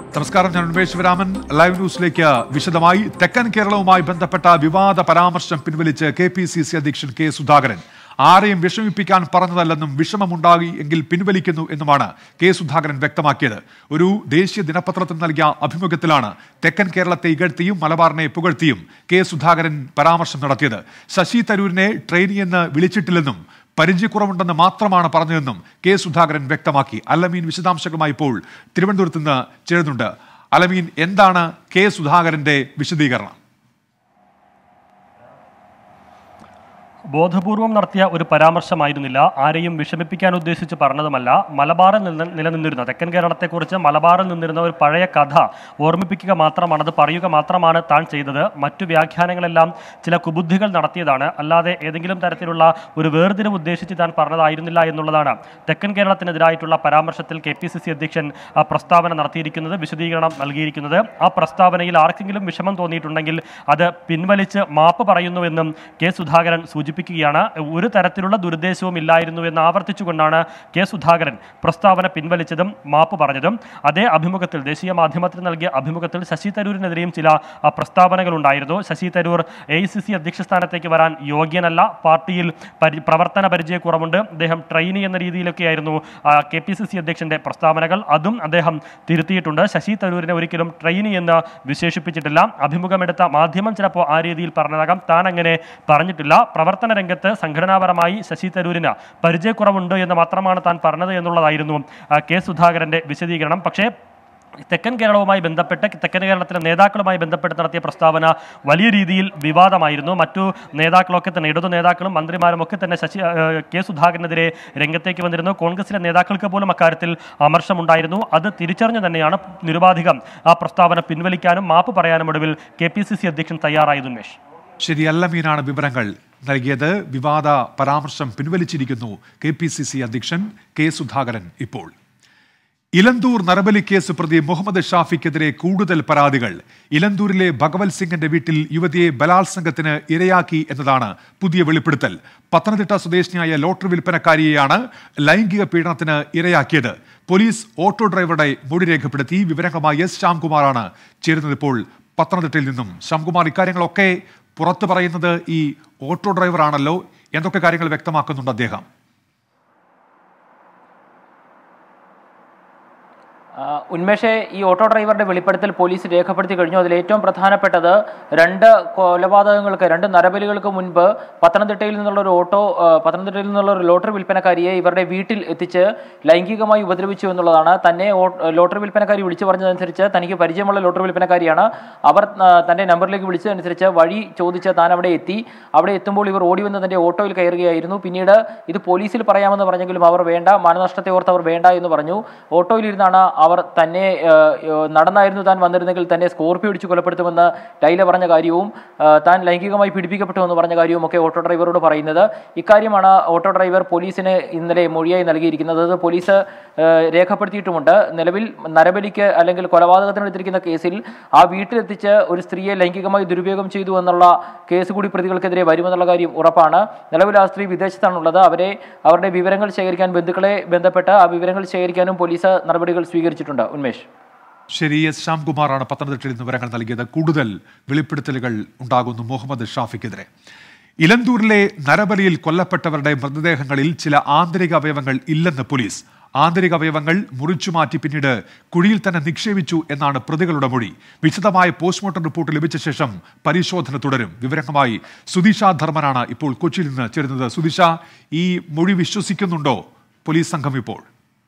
നമസ്കാരം ഞാൻ ഉന്മേഷ് ശിവരാമൻ ലൈവ് ന്യൂസിലേക്ക് വിശദമായി തെക്കൻ കേരളവുമായി ബന്ധപ്പെട്ട വിവാദ പരാമർശം പിൻവലിച്ച് കെ പി സി സി അധ്യക്ഷൻ കെ സുധാകരൻ ആരെയും വിഷമിപ്പിക്കാൻ പറഞ്ഞതല്ലെന്നും വിഷമമുണ്ടായി എങ്കിൽ പിൻവലിക്കുന്നു എന്നുമാണ് കെ സുധാകരൻ വ്യക്തമാക്കിയത് ഒരു ദേശീയ ദിനപത്രത്തിന് നൽകിയ അഭിമുഖത്തിലാണ് തെക്കൻ കേരളത്തെ ഇകഴ്ത്തിയും മലബാറിനെ പുകഴ്ത്തിയും കെ സുധാകരൻ പരാമർശം നടത്തിയത് ശശി തരൂരിനെ ട്രെയിനിയെന്ന് വിളിച്ചിട്ടില്ലെന്നും പരിചയക്കുറവുണ്ടെന്ന് മാത്രമാണ് പറഞ്ഞതെന്നും കെ സുധാകരൻ വ്യക്തമാക്കി അലമീൻ വിശദാംശങ്ങളുമായി ഇപ്പോൾ തിരുവനന്തപുരത്ത് നിന്ന് ചേരുന്നുണ്ട് അലമീൻ എന്താണ് കെ സുധാകരന്റെ വിശദീകരണം ബോധപൂർവം നടത്തിയ ഒരു പരാമർശമായിരുന്നില്ല ആരെയും വിഷമിപ്പിക്കാൻ ഉദ്ദേശിച്ച് പറഞ്ഞതുമല്ല മലബാറിൽ നിന്ന് നിലനിന്നിരുന്ന തെക്കൻ കേരളത്തെക്കുറിച്ച് മലബാറിൽ നിന്നിരുന്ന ഒരു പഴയ കഥ ഓർമ്മിപ്പിക്കുക മാത്രമാണ് അത് പറയുക മാത്രമാണ് താൻ ചെയ്തത് മറ്റു വ്യാഖ്യാനങ്ങളെല്ലാം ചില കുബുദ്ധികൾ നടത്തിയതാണ് അല്ലാതെ ഏതെങ്കിലും തരത്തിലുള്ള ഒരു വേർതിരിവ് ഉദ്ദേശിച്ച് താൻ പറഞ്ഞതായിരുന്നില്ല എന്നുള്ളതാണ് തെക്കൻ കേരളത്തിനെതിരായിട്ടുള്ള പരാമർശത്തിൽ കെ പി സി സി അധ്യക്ഷൻ ആ പ്രസ്താവന നടത്തിയിരിക്കുന്നത് വിശദീകരണം നൽകിയിരിക്കുന്നത് ആ പ്രസ്താവനയിൽ ആർക്കെങ്കിലും വിഷമം തോന്നിയിട്ടുണ്ടെങ്കിൽ അത് പിൻവലിച്ച് മാപ്പ് പറയുന്നുവെന്നും കെ സുധാകരൻ സൂചിപ്പിക്കുകയാണ് ഒരു തരത്തിലുള്ള ദുരുദ്ദേശവും ഇല്ലായിരുന്നു എന്ന് ആവർത്തിച്ചുകൊണ്ടാണ് കെ സുധാകരൻ പ്രസ്താവന പിൻവലിച്ചതും മാപ്പ് പറഞ്ഞതും അതേ അഭിമുഖത്തിൽ ദേശീയ മാധ്യമത്തിന് നൽകിയ അഭിമുഖത്തിൽ ശശി തരൂരിനെതിരെയും ചില ആ, പ്രസ്താവനകൾ ഉണ്ടായിരുന്നു Shashi Tharoor A C C അധ്യക്ഷ സ്ഥാനത്തേക്ക് വരാൻ യോഗ്യനല്ല പാർട്ടിയിൽ പരി പ്രവർത്തന പരിചയക്കുറവുണ്ട് അദ്ദേഹം ട്രെയിനി എന്ന രീതിയിലൊക്കെയായിരുന്നു കെ പി സി സി അധ്യക്ഷന്റെ പ്രസ്താവനകൾ അതും അദ്ദേഹം തിരുത്തിയിട്ടുണ്ട് ശശി തരൂരിനെ ഒരിക്കലും ട്രെയിനി എന്ന് വിശേഷിപ്പിച്ചിട്ടില്ല അഭിമുഖമെടുത്ത മാധ്യമം ചിലപ്പോൾ ആ രീതിയിൽ പറഞ്ഞതാകാം താൻ അങ്ങനെ പറഞ്ഞിട്ടില്ല പ്രവർത്തന രംഗത്ത് സംഘടനാപരമായി ശശി തരൂരിന് പരിചയക്കുറവുണ്ട് എന്ന് മാത്രമാണ് താൻ പറഞ്ഞത് എന്നുള്ളതായിരുന്നു ആ, കെ സുധാകരന്റെ വിശദീകരണം പക്ഷേ തെക്കൻ കേരളവുമായി ബന്ധപ്പെട്ട് തെക്കൻ കേരളത്തിലെ നേതാക്കളുമായി ബന്ധപ്പെട്ട് നടത്തിയ പ്രസ്താവന വലിയ രീതിയിൽ വിവാദമായിരുന്നു മറ്റു നേതാക്കളൊക്കെ തന്നെ ഇടതു നേതാക്കളും മന്ത്രിമാരും ഒക്കെ തന്നെ ശശി ആ, കെ സുധാകരനെതിരെ രംഗത്തേക്ക് വന്നിരുന്നു കോൺഗ്രസിലെ നേതാക്കൾക്ക് പോലും അക്കാര്യത്തിൽ അമർഷമുണ്ടായിരുന്നു അത് തിരിച്ചറിഞ്ഞു തന്നെയാണ് നിരുപാധികം ആ പ്രസ്താവന പിൻവലിക്കാനും മാപ്പ് പറയാനും ഒടുവിൽ കെ പി സി സി അധ്യക്ഷൻ തയ്യാറായത് ഉന്മേഷ് ശരി അല്ലമീനാണ് വിവരങ്ങൾ നൽകിയത് വിവാദ പരാമർശം പിൻവലിച്ചിരിക്കുന്നു കെ പി സി സി അധ്യക്ഷൻ കെ സുധാകരൻ ഇപ്പോൾ ഇലന്തൂർ നരബലി കേസ് പ്രതി മുഹമ്മദ് ഷാഫിക്കെതിരെ കൂടുതൽ പരാതികൾ ഇലന്തൂരിലെ ഭഗവത് സിംഗിന്റെ വീട്ടിൽ യുവതിയെ ബലാത്സംഗത്തിന് ഇരയാക്കി എന്നതാണ് പുതിയ വെളിപ്പെടുത്തൽ പത്തനംതിട്ട സ്വദേശിനിയായ ലോട്ടറി വിൽപ്പനക്കാരിയെയാണ് ലൈംഗിക പീഡനത്തിന് ഇരയാക്കിയത് പോലീസ് ഓട്ടോ ഡ്രൈവറുടെ മൊഴി രേഖപ്പെടുത്തി വിവരങ്ങളുമായി എസ് ശ്യാംകുമാറാണ് ചേരുന്നത് ഇപ്പോൾ പത്തനംതിട്ടയിൽ നിന്നും ശ്യാംകുമാർ ഇക്കാര്യങ്ങളൊക്കെ പുറത്തു പറയുന്നത് ഈ ഓട്ടോ ഡ്രൈവറാണല്ലോ എന്തൊക്കെ കാര്യങ്ങൾ വ്യക്തമാക്കുന്നുണ്ട് അദ്ദേഹം ആ, ഉന്മേഷെ ഈ ഓട്ടോ ഡ്രൈവറുടെ വെളിപ്പെടുത്തൽ പോലീസ് രേഖപ്പെടുത്തി കഴിഞ്ഞു അതിൽ ഏറ്റവും പ്രധാനപ്പെട്ടത് രണ്ട് കൊലപാതകങ്ങൾക്ക് രണ്ട് നരബലികൾക്ക് മുൻപ് പത്തനംതിട്ടയിൽ നിന്നുള്ള ഒരു ഓട്ടോ ആ, പത്തനംതിട്ടയിൽ നിന്നുള്ള ഒരു ലോട്ടറി വിൽപ്പനക്കാരിയെ ഇവരുടെ വീട്ടിൽ എത്തിച്ച് ലൈംഗികമായി ഉപദ്രവിച്ചു എന്നുള്ളതാണ് തന്നെ ഓ- ലോട്ടറി വിൽപ്പനക്കാരി വിളിച്ചു പറഞ്ഞതനുസരിച്ച് തനിക്ക് പരിചയമുള്ള ലോട്ടറി വിൽപ്പനക്കാരിയാണ് അവർ ആ, തന്റെ നമ്പറിലേക്ക് വിളിച്ചതനുസരിച്ച് വഴി ചോദിച്ച് താൻ അവിടെ എത്തി അവിടെ എത്തുമ്പോൾ ഇവർ ഓടി വന്ന് തന്റെ ഓട്ടോയിൽ കയറുകയായിരുന്നു പിന്നീട് ഇത് പോലീസിൽ പറയാമെന്ന് പറഞ്ഞെങ്കിലും അവർ വേണ്ട മാനനഷ്ടത്തെ ഓർത്ത് അവർ വേണ്ട എന്ന് പറഞ്ഞു ഓട്ടോയിലിരുന്നാണ് അവർ തന്നെ ആ, ആ, നടന്നായിരുന്നു താൻ വന്നിരുന്നെങ്കിൽ തന്നെ സ്കോർപ്പിയോ ഇടിച്ച് കൊലപ്പെടുത്തുമെന്ന് ലൈല പറഞ്ഞ കാര്യവും ആ, താൻ ലൈംഗികമായി പീഡിപ്പിക്കപ്പെട്ടു എന്ന് പറഞ്ഞ കാര്യവും ഒക്കെ ഓട്ടോ ഡ്രൈവറോട് പറയുന്നത് ഇക്കാര്യമാണ് ഓട്ടോ ഡ്രൈവർ പോലീസിന് ഇന്നലെ മൊഴിയായി നൽകിയിരിക്കുന്നത് അത് പോലീസ് ആ, രേഖപ്പെടുത്തിയിട്ടുമുണ്ട് നിലവിൽ നരബലിക്ക് അല്ലെങ്കിൽ കൊലപാതകത്തിന് എടുത്തിരിക്കുന്ന കേസിൽ ആ വീട്ടിലെത്തിച്ച് ഒരു സ്ത്രീയെ ലൈംഗികമായി ദുരുപയോഗം ചെയ്തു എന്നുള്ള കേസ് കൂടി പ്രതികൾക്കെതിരെ വരുമെന്നുള്ള കാര്യം ഉറപ്പാണ് നിലവിൽ ആ സ്ത്രീ വിദേശത്താണുള്ളത് അവരെ അവരുടെ വിവരങ്ങൾ ശേഖരിക്കാൻ ബന്ധുക്കളെ ബന്ധപ്പെട്ട് ആ വിവരങ്ങൾ ശേഖരിക്കാനും പോലീസ് നടപടികൾ സ്വീകരിച്ചിട്ടുണ്ട് ഉന്മേഷ് ശരി എസ് ശ്യാംകുമാറാണ് പത്തനംതിട്ടയിൽ നിന്ന് വിവരങ്ങൾ നൽകിയത് കൂടുതൽ വെളിപ്പെടുത്തലുകൾ ഉണ്ടാകുന്നു മുഹമ്മദ് ഷാഫിക്കെതിരെ ഇലന്തൂരിലെ നരബലിയിൽ കൊല്ലപ്പെട്ടവരുടെ മൃതദേഹങ്ങളിൽ ചില ആന്തരിക അവയവങ്ങൾ ഇല്ലെന്ന് പോലീസ് ആന്തരിക അവയവങ്ങൾ മുറിച്ചു മാറ്റി പിന്നീട് കുഴിയിൽ തന്നെ നിക്ഷേപിച്ചു എന്നാണ് പ്രതികളുടെ മൊഴി വിശദമായ പോസ്റ്റ്മോർട്ടം റിപ്പോർട്ട് ലഭിച്ച ശേഷം പരിശോധന തുടരും വിവരങ്ങളുമായി സുദിഷ ധർമ്മനാണ് ഇപ്പോൾ കൊച്ചിയിൽ നിന്ന് ചേരുന്നത് സുദിഷ ഈ മൊഴി വിശ്വസിക്കുന്നുണ്ടോ പോലീസ് സംഘം ഇപ്പോൾ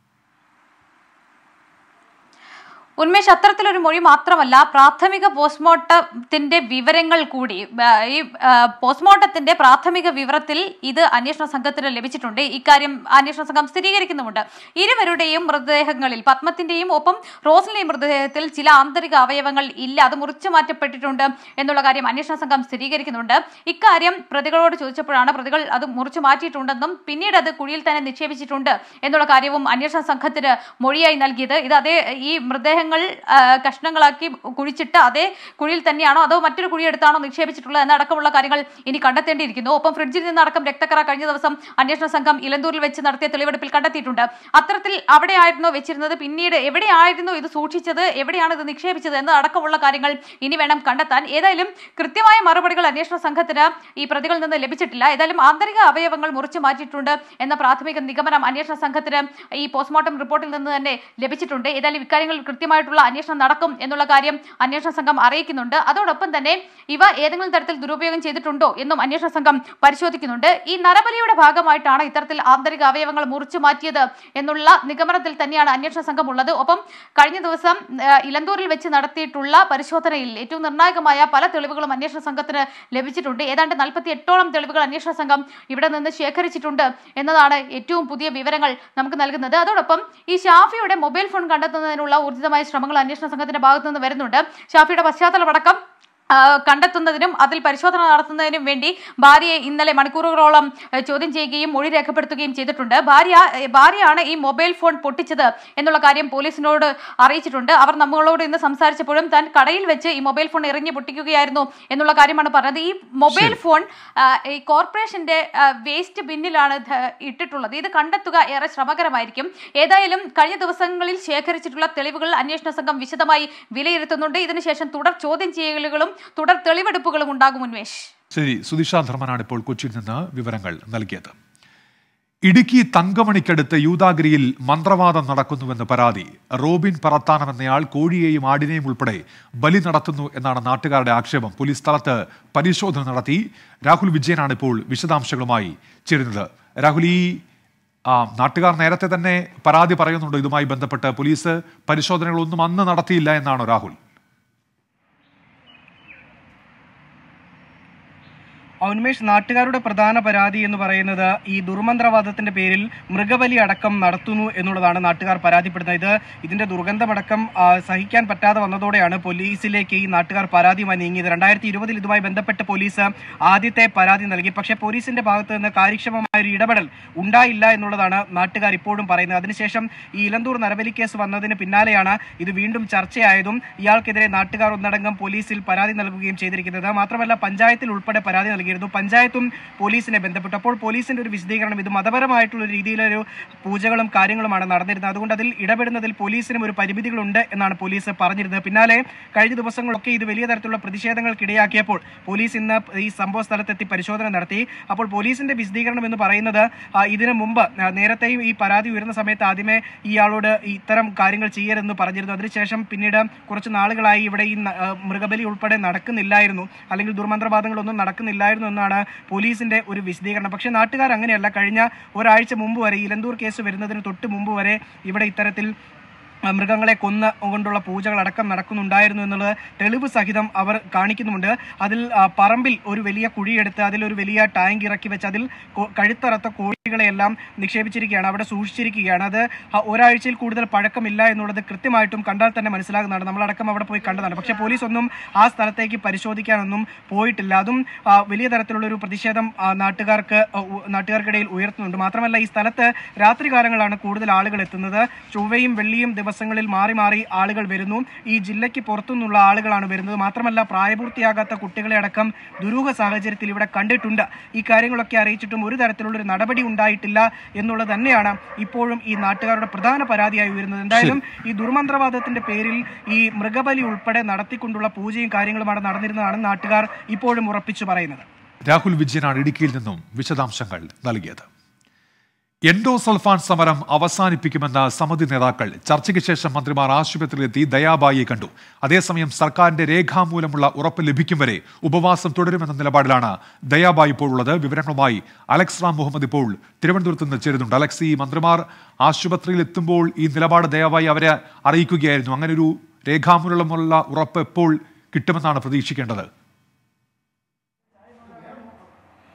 ഉന്മേഷ് അത്തരത്തിലൊരു മൊഴി മാത്രമല്ല പ്രാഥമിക പോസ്റ്റ്മോർട്ടത്തിന്റെ വിവരങ്ങൾ കൂടി ആ, ഈ ആ, പോസ്റ്റ്മോർട്ടത്തിന്റെ പ്രാഥമിക വിവരത്തിൽ ഇത് അന്വേഷണ സംഘത്തിന് ലഭിച്ചിട്ടുണ്ട് ഇക്കാര്യം അന്വേഷണ സംഘം സ്ഥിരീകരിക്കുന്നുമുണ്ട് ഇരുവരുടെയും മൃതദേഹങ്ങളിൽ പത്മത്തിന്റെയും ഒപ്പം റോസിന്റെയും മൃതദേഹത്തിൽ ചില ആന്തരിക അവയവങ്ങൾ ഇല്ല അത് മുറിച്ചു മാറ്റപ്പെട്ടിട്ടുണ്ട് എന്നുള്ള കാര്യം അന്വേഷണ സംഘം സ്ഥിരീകരിക്കുന്നുണ്ട് ഇക്കാര്യം പ്രതികളോട് ചോദിച്ചപ്പോഴാണ് പ്രതികൾ അത് മുറിച്ചു മാറ്റിയിട്ടുണ്ടെന്നും പിന്നീട് അത് കുഴിയിൽ തന്നെ നിക്ഷേപിച്ചിട്ടുണ്ട് എന്നുള്ള കാര്യവും അന്വേഷണ സംഘത്തിന് മൊഴിയായി നൽകിയത് ഇത് അതേ ഈ മൃതദേഹങ്ങൾ വിവരങ്ങൾ ആ, കഷ്ണങ്ങളാക്കി കുഴിച്ചിട്ട് അതേ കുഴിയിൽ തന്നെയാണോ അതോ മറ്റൊരു കുഴി എടുത്താണോ നിക്ഷേപിച്ചിട്ടുള്ളത് എന്നടക്കമുള്ള കാര്യങ്ങൾ ഇനി കണ്ടെത്തേണ്ടിയിരിക്കുന്നു ഒപ്പം ഫ്രിഡ്ജിൽ നിന്നടക്കം രക്തക്കറ കഴിഞ്ഞ ദിവസം അന്വേഷണ സംഘം ഇലന്തൂരിൽ വെച്ച് നടത്തിയ തെളിവെടുപ്പിൽ കണ്ടെത്തിയിട്ടുണ്ട് അത്തരത്തിൽ അവിടെയായിരുന്നോ വെച്ചിരുന്നത് പിന്നീട് എവിടെയായിരുന്നു ഇത് സൂക്ഷിച്ചത് എവിടെയാണ് ഇത് നിക്ഷേപിച്ചത് എന്ന അടക്കമുള്ള കാര്യങ്ങൾ ഇനി വേണം കണ്ടെത്താൻ ഏതായാലും കൃത്യമായ മറുപടികൾ അന്വേഷണ സംഘത്തിന് ഈ പ്രതികളിൽ നിന്ന് ലഭിച്ചിട്ടില്ല ഏതായാലും ആന്തരിക അവയവങ്ങൾ മുറിച്ചു മാറ്റിയിട്ടുണ്ട് എന്ന പ്രാഥമിക നിഗമനം അന്വേഷണ സംഘത്തിന് ഈ പോസ്റ്റ്മോർട്ടം റിപ്പോർട്ടിൽ നിന്ന് തന്നെ ലഭിച്ചിട്ടുണ്ട് ഏതായാലും ഇക്കാര്യങ്ങളിൽ കൃത്യമായിട്ടുള്ള അന്വേഷണം നടക്കും എന്നുള്ള കാര്യം അന്വേഷണ സംഘം അറിയിക്കുന്നുണ്ട് അതോടൊപ്പം തന്നെ ഇവ ഏതെങ്കിലും തരത്തിൽ ദുരുപയോഗം ചെയ്തിട്ടുണ്ടോ എന്നും അന്വേഷണ സംഘം പരിശോധിക്കുന്നുണ്ട് ഈ നരബലിയുടെ ഭാഗമായിട്ടാണ് ഇത്തരത്തിൽ ആന്തരിക അവയവങ്ങൾ മുറിച്ചു മാറ്റിയത് എന്നുള്ള നിഗമനത്തിൽ തന്നെയാണ് അന്വേഷണ സംഘം ഉള്ളത് ഒപ്പം കഴിഞ്ഞ ദിവസം ആ, ഇലന്തൂരിൽ വെച്ച് നടത്തിയിട്ടുള്ള പരിശോധനയിൽ ഏറ്റവും നിർണായകമായ പല തെളിവുകളും അന്വേഷണ സംഘത്തിന് ലഭിച്ചിട്ടുണ്ട് ഏതാണ്ട് നാൽപ്പത്തി എട്ടോളം തെളിവുകൾ അന്വേഷണ സംഘം ഇവിടെ നിന്ന് ശേഖരിച്ചിട്ടുണ്ട് എന്നതാണ് ഏറ്റവും പുതിയ വിവരങ്ങൾ നമുക്ക് നൽകുന്നത് അതോടൊപ്പം ഈ ഷാഫിയുടെ മൊബൈൽ ഫോൺ കണ്ടെത്തുന്നതിനുള്ള ഊർജിതമായ ശ്രമങ്ങൾ അന്വേഷണ സംഘത്തിന്റെ ഭാഗത്തു നിന്ന് വരുന്നുണ്ട് ഷാഫിയുടെ പശ്ചാത്തലമടക്കം ആ, കണ്ടെത്തുന്നതിനും അതിൽ പരിശോധന നടത്തുന്നതിനും വേണ്ടി ഭാര്യയെ ഇന്നലെ മണിക്കൂറുകളോളം ഏ, ചോദ്യം ചെയ്യുകയും മൊഴി രേഖപ്പെടുത്തുകയും ചെയ്തിട്ടുണ്ട് ഭാര്യ ഏ, ഭാര്യയാണ് ഈ മൊബൈൽ ഫോൺ പൊട്ടിച്ചത് എന്നുള്ള കാര്യം പോലീസിനോട് അറിയിച്ചിട്ടുണ്ട് അവർ നമ്മളോട് ഇന്ന് സംസാരിച്ചപ്പോഴും താൻ കടയിൽ വെച്ച് ഈ മൊബൈൽ ഫോൺ എറിഞ്ഞ് പൊട്ടിക്കുകയായിരുന്നു എന്നുള്ള കാര്യമാണ് പറഞ്ഞത് ഈ മൊബൈൽ ഫോൺ ആ, ഈ കോർപ്പറേഷന്റെ ആ, വേസ്റ്റ് ബിന്നിലാണ് ധ- ഇട്ടിട്ടുള്ളത് ഇത് കണ്ടെത്തുക ഏറെ ശ്രമകരമായിരിക്കും ഏതായാലും കഴിഞ്ഞ ദിവസങ്ങളിൽ ശേഖരിച്ചിട്ടുള്ള തെളിവുകൾ അന്വേഷണ സംഘം വിശദമായി വിലയിരുത്തുന്നുണ്ട് ഇതിനുശേഷം തുടർ ചോദ്യം ചെയ്യലുകളും തുടർ തെളിവെടുപ്പുകളും ഉണ്ടാകും ഉന്മേഷ് ശരി സുധിഷ ധർമ്മനാണ് ഇപ്പോൾ കൊച്ചിയിൽ നിന്ന് വിവരങ്ങൾ നൽകിയത് ഇടുക്കി തങ്കമണിക്കടുത്ത് യൂദാഗിരിയിൽ മന്ത്രവാദം നടക്കുന്നുവെന്ന് പരാതി റോബിൻ പറത്താനം എന്നയാൾ കോഴിയെയും ആടിനെയും ഉൾപ്പെടെ ബലി നടത്തുന്നു എന്നാണ് നാട്ടുകാരുടെ ആക്ഷേപം പോലീസ് സ്ഥലത്ത് പരിശോധന നടത്തി രാഹുൽ വിജയനാണ് ഇപ്പോൾ വിശദാംശങ്ങളുമായി ചേരുന്നത് രാഹുൽ ഈ ആ, നാട്ടുകാർ നേരത്തെ തന്നെ പരാതി പറയുന്നുണ്ട് ഇതുമായി ബന്ധപ്പെട്ട് പോലീസ് പരിശോധനകളൊന്നും അന്ന് നടത്തിയില്ല എന്നാണോ രാഹുൽ ഉന്മേഷ് നാട്ടുകാരുടെ പ്രധാന പരാതി എന്ന് പറയുന്നത് ഈ ദുർമന്ത്രവാദത്തിന്റെ പേരിൽ മൃഗബലി അടക്കം നടത്തുന്നു എന്നുള്ളതാണ് നാട്ടുകാർ പരാതിപ്പെടുന്നത് ഇത് ഇതിന്റെ ദുർഗന്ധമടക്കം ആ, സഹിക്കാൻ പറ്റാതെ വന്നതോടെയാണ് പോലീസിലേക്ക് ഈ നാട്ടുകാർ പരാതിയുമായി നീങ്ങിയത് രണ്ടായിരത്തി ഇരുപതിൽ ഇതുമായി ബന്ധപ്പെട്ട് പോലീസ് ആദ്യത്തെ പരാതി നൽകി പക്ഷേ പോലീസിന്റെ ഭാഗത്ത് നിന്ന് കാര്യക്ഷമമായ ഒരു ഇടപെടൽ ഉണ്ടായില്ല എന്നുള്ളതാണ് നാട്ടുകാർ ഇപ്പോഴും പറയുന്നത് അതിനുശേഷം ഈ ഇലന്തൂർ നരബലി കേസ് വന്നതിന് പിന്നാലെയാണ് ഇത് വീണ്ടും ചർച്ചയായതും ഇയാൾക്കെതിരെ നാട്ടുകാർ ഒന്നടങ്കം പോലീസിൽ പരാതി നൽകുകയും ചെയ്തിരിക്കുന്നത് മാത്രമല്ല പഞ്ചായത്തിൽ ഉൾപ്പെടെ പരാതി നൽകിയിരുന്നു പഞ്ചായത്തും പോലീസിനെ ബന്ധപ്പെട്ടു അപ്പോൾ പോലീസിന്റെ ഒരു വിശദീകരണം ഇത് മതപരമായിട്ടുള്ള ഒരു രീതിയിലൊരു പൂജകളും കാര്യങ്ങളുമാണ് നടന്നിരുന്നത് അതുകൊണ്ട് അതിൽ ഇടപെടുന്നതിൽ പോലീസിനും ഒരു പരിമിതികളുണ്ട് എന്നാണ് പോലീസ് പറഞ്ഞിരുന്നത് പിന്നാലെ കഴിഞ്ഞ ദിവസങ്ങളൊക്കെ ഇത് വലിയ തരത്തിലുള്ള പ്രതിഷേധങ്ങൾക്കിടയാക്കിയപ്പോൾ പോലീസ് ഇന്ന് ഈ സംഭവ സ്ഥലത്തെത്തി പരിശോധന നടത്തി അപ്പോൾ പോലീസിന്റെ വിശദീകരണം എന്ന് പറയുന്നത് ആ, ഇതിനു മുമ്പ് ആ, നേരത്തെയും ഈ പരാതി ഉയർന്ന സമയത്ത് ആദ്യമേ ഇയാളോട് ഇത്തരം കാര്യങ്ങൾ ചെയ്യരുതെന്ന് പറഞ്ഞിരുന്നു അതിനുശേഷം പിന്നീട് കുറച്ച് നാളുകളായി ഇവിടെ ഈ ന- ആ, മൃഗബലി ഉൾപ്പെടെ നടക്കുന്നില്ലായിരുന്നു അല്ലെങ്കിൽ ദുർമന്ത്രവാദങ്ങളൊന്നും നടക്കുന്നില്ലായിരുന്നു എന്നാണ് പോലീസിന്റെ ഒരു വിശദീകരണം പക്ഷേ നാട്ടുകാർ അങ്ങനെയല്ല കഴിഞ്ഞ ഒരാഴ്ച മുമ്പ് വരെ ഇലന്തൂർ കേസ് വരുന്നതിന് തൊട്ട് മുമ്പ് വരെ ഇവിടെ ഇത്തരത്തിൽ ആ, മൃഗങ്ങളെ കൊന്ന് കൊണ്ടുള്ള പൂജകളടക്കം നടക്കുന്നുണ്ടായിരുന്നു എന്നുള്ളത് തെളിവ് സഹിതം അവർ കാണിക്കുന്നുമുണ്ട് അതിൽ ആ, പറമ്പിൽ ഒരു വലിയ കുഴിയെടുത്ത് അതിലൊരു വലിയ ടാങ്ക് ഇറക്കി വെച്ച് അതിൽ കൊ- കഴുത്തറത്ത കോഴികളെയെല്ലാം നിക്ഷേപിച്ചിരിക്കുകയാണ് അവിടെ സൂക്ഷിച്ചിരിക്കുകയാണ് അത് ആ, ഒരാഴ്ചയിൽ കൂടുതൽ പഴക്കമില്ല എന്നുള്ളത് കൃത്യമായിട്ടും കണ്ടാൽ തന്നെ മനസ്സിലാകുന്നതാണ് നമ്മളടക്കം അവിടെ പോയി കണ്ടതാണ് പക്ഷേ പോലീസ് ഒന്നും ആ സ്ഥലത്തേക്ക് പരിശോധിക്കാനൊന്നും പോയിട്ടില്ല അതും ആ, വലിയ തരത്തിലുള്ള ഒരു പ്രതിഷേധം ആ, നാട്ടുകാർക്ക് ആ, ഉ- നാട്ടുകാർക്കിടയിൽ ഉയർത്തുന്നുണ്ട് മാത്രമല്ല ഈ സ്ഥലത്ത് രാത്രികാലങ്ങളാണ് കൂടുതൽ ആളുകൾ എത്തുന്നത് ചൊവ്വയും വെള്ളിയും ദിവസങ്ങളിൽ മാറി മാറി ആളുകൾ വരുന്നു ഈ ജില്ലയ്ക്ക് പുറത്തുനിന്നുള്ള ആളുകളാണ് വരുന്നത് മാത്രമല്ല പ്രായപൂർത്തിയാകാത്ത കുട്ടികളെ അടക്കം ദുരൂഹ സാഹചര്യത്തിൽ ഇവിടെ കണ്ടിട്ടുണ്ട് ഈ കാര്യങ്ങളൊക്കെ അറിയിച്ചിട്ടും ഒരു തരത്തിലുള്ള ഒരു നടപടി ഉണ്ടായിട്ടില്ല എന്നുള്ളത് തന്നെയാണ് ഇപ്പോഴും ഈ നാട്ടുകാരുടെ പ്രധാന പരാതിയായി ഉയരുന്നത് എന്തായാലും ഈ ദുർമന്ത്രവാദത്തിന്റെ പേരിൽ ഈ മൃഗബലി ഉൾപ്പെടെ നടത്തിക്കൊണ്ടുള്ള പൂജയും കാര്യങ്ങളുമാണ് നടന്നിരുന്നതാണ് നാട്ടുകാർ ഇപ്പോഴും ഉറപ്പിച്ചു പറയുന്നത് രാഹുൽ വിജയനാണ് ഇടുക്കിയിൽ നിന്നും വിശദാംശങ്ങൾ നൽകിയത് എൻഡോസൾഫാൻ സമരം അവസാനിപ്പിക്കുമെന്ന സമിതി നേതാക്കൾ ചർച്ചയ്ക്ക് ശേഷം മന്ത്രിമാർ ആശുപത്രിയിലെത്തി ദയാബായിയെ കണ്ടു അതേസമയം സർക്കാരിന്റെ രേഖാമൂലമുള്ള ഉറപ്പ് ലഭിക്കും വരെ ഉപവാസം തുടരുമെന്ന നിലപാടിലാണ് ദയാബായി ഇപ്പോൾ ഉള്ളത് വിവരങ്ങളുമായി അലക്സ് റാം മുഹമ്മദ് ഇപ്പോൾ തിരുവനന്തപുരത്ത് നിന്ന് ചേരുന്നുണ്ട് അലക്സ് ഈ മന്ത്രിമാർ ആശുപത്രിയിൽ എത്തുമ്പോൾ ഈ നിലപാട് ദയാബായി അവരെ അറിയിക്കുകയായിരുന്നു അങ്ങനെ ഒരു രേഖാമൂലമുള്ള ഉറപ്പ് എപ്പോൾ കിട്ടുമെന്നാണ് പ്രതീക്ഷിക്കേണ്ടത്